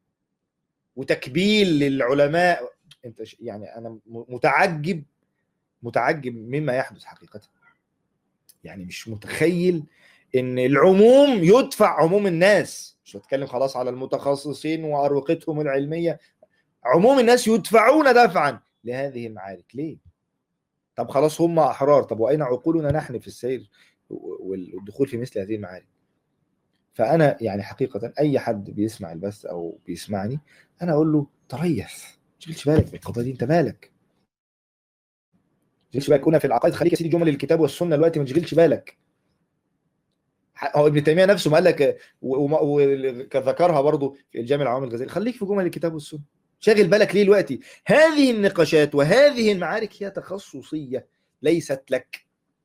وتكبيل للعلماء انت يعني انا متعجب متعجب مما يحدث حقيقه يعني مش متخيل ان العموم يدفع عموم الناس مش بتكلم خلاص على المتخصصين واروقتهم العلميه عموم الناس يدفعون دفعا لهذه المعارك ليه طب خلاص هم احرار طب واين عقولنا نحن في السير والدخول في مثل هذه المعارك فانا يعني حقيقه اي حد بيسمع البث او بيسمعني انا اقول له تريث ما تشغلش بالك بالقضيه دي انت مالك ما تشغلش بالك قلنا في العقائد خليك يا سيدي جمل الكتاب والسنه دلوقتي ما تشغلش بالك هو ابن تيميه نفسه ما قال لك وذكرها برضه في الجامع العوام الغزالي خليك في جمل الكتاب والسنه شاغل بالك ليه دلوقتي هذه النقاشات وهذه المعارك هي تخصصيه ليست لك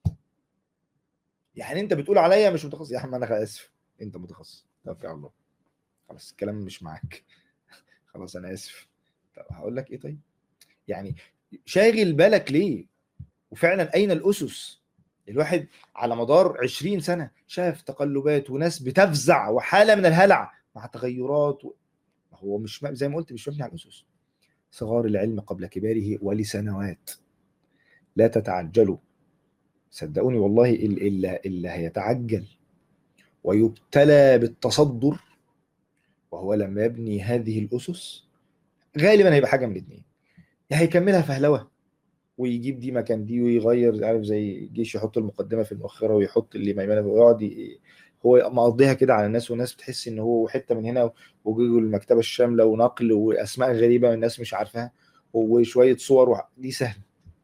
يعني انت بتقول عليا مش متخصص يا عم انا اسف انت متخصص توكل على الله خلاص الكلام مش معاك خلاص انا اسف طب هقول لك ايه طيب يعني شاغل بالك ليه وفعلا اين الاسس الواحد على مدار 20 سنه شاف تقلبات وناس بتفزع وحاله من الهلع مع تغيرات و... هو مش زي ما قلت مش مبني على الاسس صغار العلم قبل كباره ولسنوات لا تتعجلوا صدقوني والله اللي, اللي هيتعجل ويبتلى بالتصدر وهو لما يبني هذه الاسس غالبا هيبقى حاجه من الاثنين يا هيكملها فهلوه ويجيب دي مكان دي ويغير عارف زي الجيش يحط المقدمه في المؤخره ويحط اللي ميمنه ويقعد ي- هو مقضيها كده على الناس والناس بتحس ان هو حته من هنا وجوجل المكتبه الشامله ونقل واسماء غريبه الناس مش عارفاها وشويه صور وح- دي سهله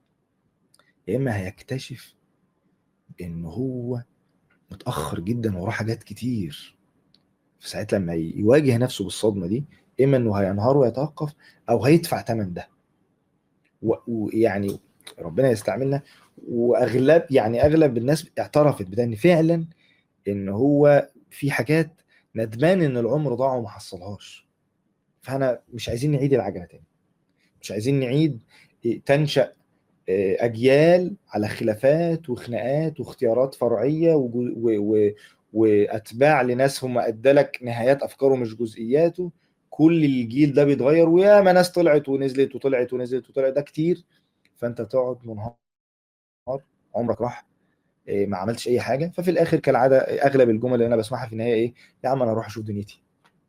يا اما هيكتشف ان هو متاخر جدا وراه حاجات كتير فساعتها لما يواجه نفسه بالصدمه دي اما انه هينهار ويتوقف او هيدفع ثمن ده و- ويعني ربنا يستعملنا واغلب يعني اغلب الناس اعترفت بده ان فعلا ان هو في حاجات ندمان ان العمر ضاع وما حصلهاش فانا مش عايزين نعيد العجله تاني مش عايزين نعيد إيه، تنشا إيه، اجيال على خلافات وخناقات واختيارات فرعيه وجو- و- و- واتباع لناس هم ادالك نهايات افكاره مش جزئياته كل الجيل ده بيتغير وياما ناس طلعت ونزلت وطلعت ونزلت وطلعت ده كتير فانت تقعد منهار عمرك راح إيه، ما عملتش اي حاجه ففي الاخر كالعاده اغلب الجمل اللي انا بسمعها في النهايه ايه يا عم انا اروح اشوف دنيتي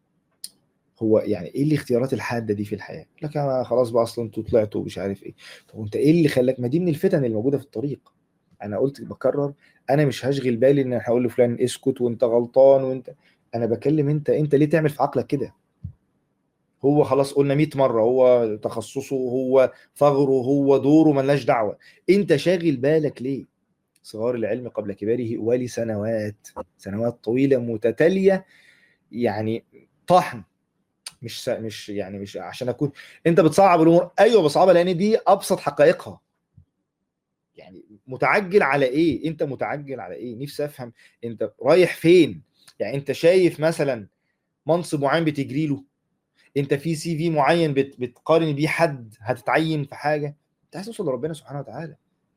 هو يعني ايه الاختيارات الحاده دي في الحياه لك انا خلاص بقى اصلا انتوا طلعتوا ومش عارف ايه طب وانت ايه اللي خلاك ما دي من الفتن اللي موجوده في الطريق انا قلت بكرر انا مش هشغل بالي ان انا هقول لفلان اسكت وانت غلطان وانت انا بكلم انت انت ليه تعمل في عقلك كده هو خلاص قلنا 100 مره هو تخصصه هو ثغره هو دوره ملناش دعوه انت شاغل بالك ليه صغار العلم قبل كباره ولسنوات سنوات طويله متتاليه يعني طحن مش س... مش يعني مش عشان اكون انت بتصعب الامور ايوه بصعبها لان دي ابسط حقائقها يعني متعجل على ايه انت متعجل على ايه نفسي افهم انت رايح فين يعني انت شايف مثلا منصب معين بتجري له انت في سي في معين بت... بتقارن بيه حد هتتعين في حاجه انت عايز توصل لربنا سبحانه وتعالى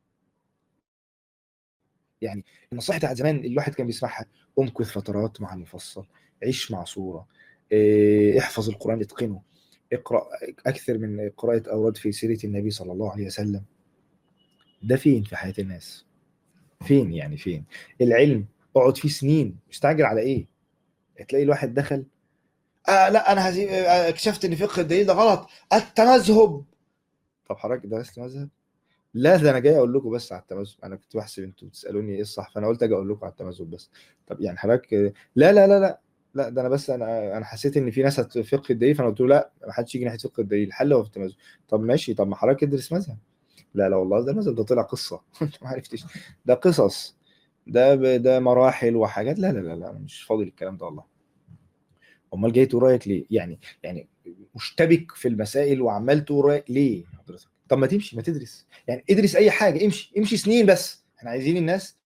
يعني النصائح بتاعت زمان اللي الواحد كان بيسمعها امكث فترات مع المفصل عيش مع صوره إيه، احفظ القران اتقنه اقرا اكثر من قراءه اوراد في سيره النبي صلى الله عليه وسلم ده فين في حياه الناس فين يعني فين العلم اقعد فيه سنين مستعجل على ايه تلاقي الواحد دخل آه لا انا هزي... آه، اكتشفت ان فقه الدليل ده غلط التمذهب طب حضرتك درست مذهب لا ده انا جاي اقول لكم بس على التمذهب انا كنت بحسب انتوا بتسالوني ايه الصح فانا قلت اجي اقول لكم على التمذهب بس طب يعني حضرتك لا لا لا لا لا ده انا بس انا انا حسيت ان في ناس هت- فقه الدليل فانا قلت له لا ما حدش يجي ناحيه فقه الدليل الحل هو في التمذهب طب ماشي طب ما حضرتك ادرس مذهب لا لا والله ده المذهب ده طلع قصه انت ما عرفتش ده قصص ده ب- ده مراحل وحاجات لا لا لا لا انا مش فاضي للكلام ده والله امال جاي تقول رايك ليه يعني يعني مشتبك في المسائل وعمال تقول رايك ليه حضرتك طب ما تمشي ما تدرس يعني ادرس اي حاجه امشي امشي سنين بس احنا عايزين الناس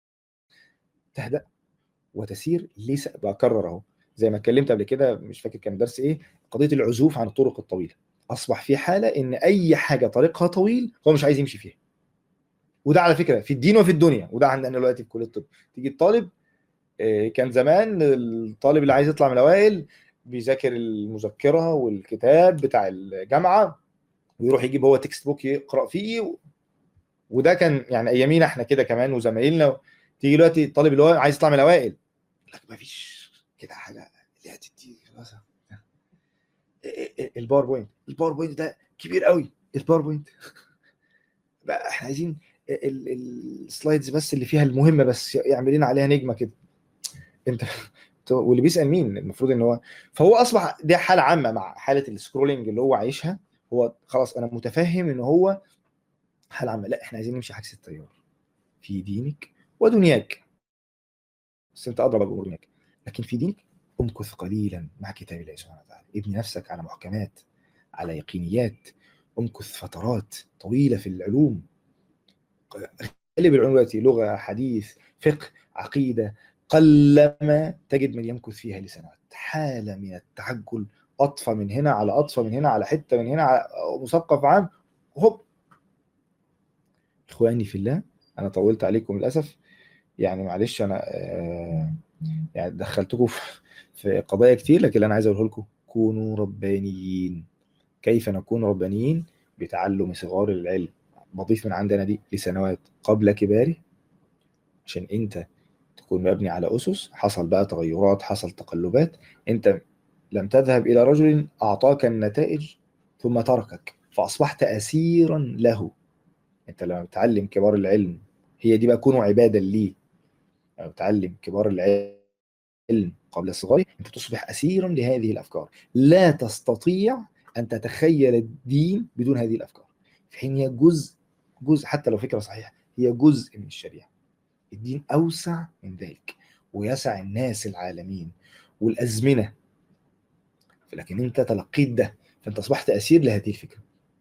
تهدأ وتسير ليس بكرر اهو زي ما اتكلمت قبل كده مش فاكر كان درس ايه قضيه العزوف عن الطرق الطويله اصبح في حاله ان اي حاجه طريقها طويل هو مش عايز يمشي فيها وده على فكره في الدين وفي الدنيا وده عندنا دلوقتي في كليه الطب تيجي الطالب آه، كان زمان الطالب اللي عايز يطلع من الاوائل بيذاكر المذكره والكتاب بتاع الجامعه ويروح يجيب هو تكست بوك يقرا فيه و... وده كان يعني ايامينا احنا كده كمان وزمايلنا تيجي دلوقتي الطالب اللي هو عايز يطلع من الاوائل يقول لك مفيش كده حاجه اللي هتدي خلاص الباوربوينت الباوربوينت ده كبير قوي الباوربوينت بقى احنا عايزين ال- ال- السلايدز بس اللي فيها المهمه بس يعمل لنا عليها نجمه كده انت انت- واللي بيسال مين المفروض ان هو فهو اصبح دي حاله عامه مع حاله السكرولنج اللي هو عايشها هو خلاص انا متفهم ان هو حاله عامه لا احنا عايزين نمشي عكس التيار في دينك ودنياك بس انت اضرب بامور دنياك لكن في دينك امكث قليلا مع كتاب الله سبحانه وتعالى ابني نفسك على محكمات على يقينيات امكث فترات طويله في العلوم غالب العلوم دلوقتي لغه حديث فقه عقيده قلما تجد من يمكث فيها لسنوات حاله من التعجل اطفى من هنا على اطفى من هنا على حته من هنا على مثقف عام هوب اخواني في الله انا طولت عليكم للاسف يعني معلش انا آه يعني دخلتكم في في قضايا كتير لكن اللي انا عايز اقوله لكم كونوا ربانيين كيف نكون ربانيين بتعلم صغار العلم بضيف من عندنا دي لسنوات قبل كباره عشان انت تكون مبني على اسس حصل بقى تغيرات حصل تقلبات انت لم تذهب إلى رجل أعطاك النتائج ثم تركك فأصبحت أسيرا له أنت لما بتعلم كبار العلم هي دي بقى كونوا عبادا لي لما بتعلم كبار العلم قبل الصغار أنت تصبح أسيرا لهذه الأفكار لا تستطيع أن تتخيل الدين بدون هذه الأفكار في حين هي جزء جزء حتى لو فكرة صحيحة هي جزء من الشريعة الدين أوسع من ذلك ويسع الناس العالمين والأزمنة لكن أنت تلقيت ده فأنت أصبحت أسير لهذه الفكرة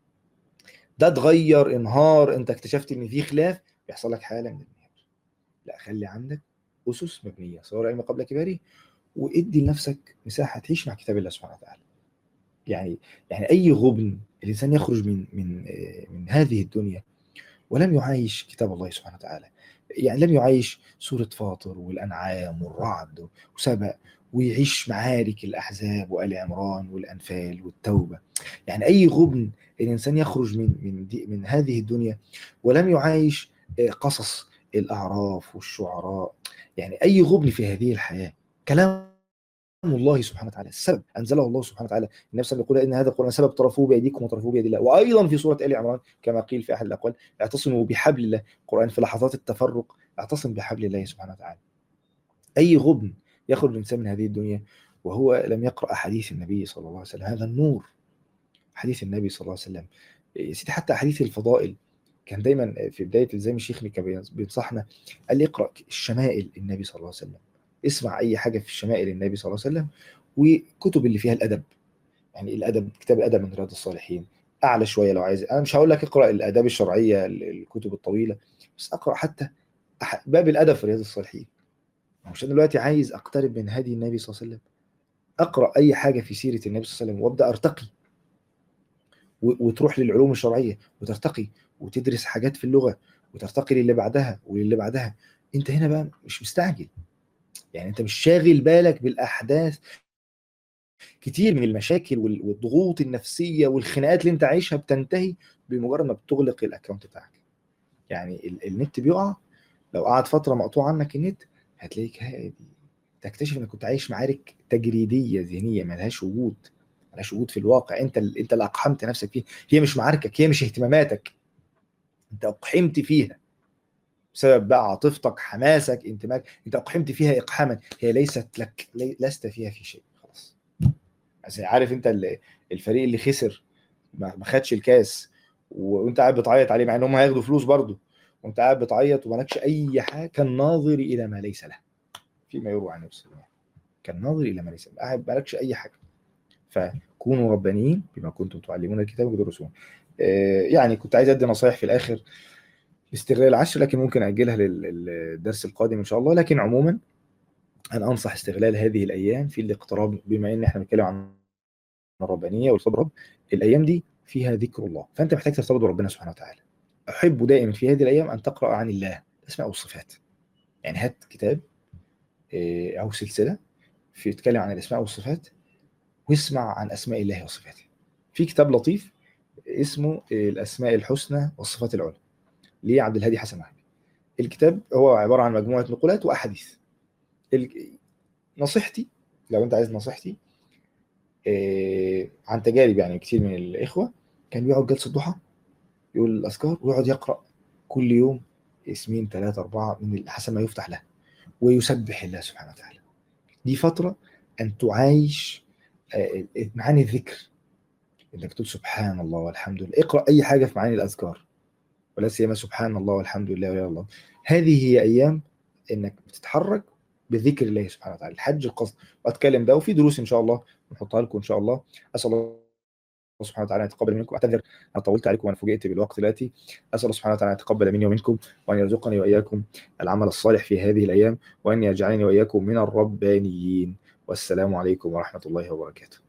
ده اتغير انهار أنت اكتشفت إن في خلاف بيحصل لك حالة من الانهيار لا خلي عندك أسس مبنية صور علم قبل كباره وادي لنفسك مساحة تعيش مع كتاب الله سبحانه وتعالى يعني يعني أي غبن الإنسان يخرج من من من هذه الدنيا ولم يعايش كتاب الله سبحانه وتعالى يعني لم يعيش سورة فاطر والأنعام والرعد وسبأ ويعيش معارك الأحزاب وآل عمران والأنفال والتوبة يعني أي غبن الإنسان يخرج من من دي من هذه الدنيا ولم يعايش قصص الأعراف والشعراء يعني أي غبن في هذه الحياة كلام الله سبحانه وتعالى السبب انزله الله سبحانه وتعالى النبي صلى الله عليه وسلم يقول ان هذا القران سبب طرفوه بايديكم وطرفوه بيد الله وايضا في سوره ال عمران كما قيل في احد الاقوال اعتصموا بحبل الله القران في لحظات التفرق اعتصم بحبل الله سبحانه وتعالى اي غبن يخرج الانسان من هذه الدنيا وهو لم يقرا احاديث النبي صلى الله عليه وسلم هذا النور حديث النبي صلى الله عليه وسلم يا سيدي حتى احاديث الفضائل كان دايما في بدايه الزام الشيخ كان بينصحنا قال لي اقرا الشمائل النبي صلى الله عليه وسلم اسمع اي حاجه في الشمائل النبي صلى الله عليه وسلم وكتب اللي فيها الادب يعني الادب كتاب الادب من رياض الصالحين اعلى شويه لو عايز انا مش هقول لك اقرا الاداب الشرعيه الكتب الطويله بس اقرا حتى باب الادب في رياض الصالحين مش انا دلوقتي عايز اقترب من هدي النبي صلى الله عليه وسلم اقرا اي حاجه في سيره النبي صلى الله عليه وسلم وابدا ارتقي وتروح للعلوم الشرعيه وترتقي وتدرس حاجات في اللغه وترتقي للي بعدها وللي بعدها انت هنا بقى مش مستعجل يعني انت مش شاغل بالك بالاحداث كتير من المشاكل والضغوط النفسيه والخناقات اللي انت عايشها بتنتهي بمجرد ما بتغلق الاكونت بتاعك يعني النت بيقع لو قعد فتره مقطوع عنك النت هتلاقيك هادي تكتشف انك كنت عايش معارك تجريديه ذهنيه ملهاش وجود ملهاش وجود في الواقع انت انت اللي اقحمت نفسك فيها هي مش معاركك هي مش اهتماماتك انت اقحمت فيها بسبب بقى عاطفتك حماسك انتماك انت اقحمت فيها اقحاما هي ليست لك لي لست فيها في شيء خلاص يعني عارف انت الفريق اللي خسر ما خدش الكاس وانت قاعد بتعيط عليه مع ان هم هياخدوا فلوس برضه وانت قاعد بتعيط ومالكش اي حاجه كالناظر الى ما ليس له فيما يروى عن نفسه كالناظر الى ما ليس له قاعد مالكش اي حاجه فكونوا ربانيين بما كنتم تعلمون الكتاب وتدرسون يعني كنت عايز ادي نصايح في الاخر استغلال العشر لكن ممكن اجلها للدرس القادم ان شاء الله لكن عموما انا انصح استغلال هذه الايام في الاقتراب بما ان احنا بنتكلم عن الربانيه والصبر الايام دي فيها ذكر الله فانت محتاج ترتبط بربنا سبحانه وتعالى احب دائما في هذه الايام ان تقرا عن الله الاسماء والصفات يعني هات كتاب او سلسله في يتكلم عن الاسماء والصفات واسمع عن اسماء الله وصفاته في كتاب لطيف اسمه الاسماء الحسنى والصفات العلى لعبد الهادي حسن وهبي الكتاب هو عباره عن مجموعه نقولات واحاديث نصيحتي لو انت عايز نصيحتي إيه عن تجارب يعني كتير من الاخوه كان بيقعد جلسه ضحى يقول الاذكار ويقعد يقرا كل يوم اسمين ثلاثه اربعه من حسب ما يفتح له ويسبح الله سبحانه وتعالى دي فتره ان تعايش معاني الذكر انك تقول سبحان الله والحمد لله اقرا اي حاجه في معاني الاذكار ولا سيما سبحان الله والحمد لله ويا الله هذه هي ايام انك بتتحرك بذكر الله سبحانه وتعالى الحج القصد واتكلم ده وفي دروس ان شاء الله نحطها لكم ان شاء الله اسال الله سبحانه وتعالى ان يتقبل منكم اعتذر انا طولت عليكم وانا فوجئت بالوقت دلوقتي اسال الله سبحانه وتعالى ان يتقبل مني ومنكم وان يرزقني واياكم العمل الصالح في هذه الايام وان يجعلني واياكم من الربانيين والسلام عليكم ورحمه الله وبركاته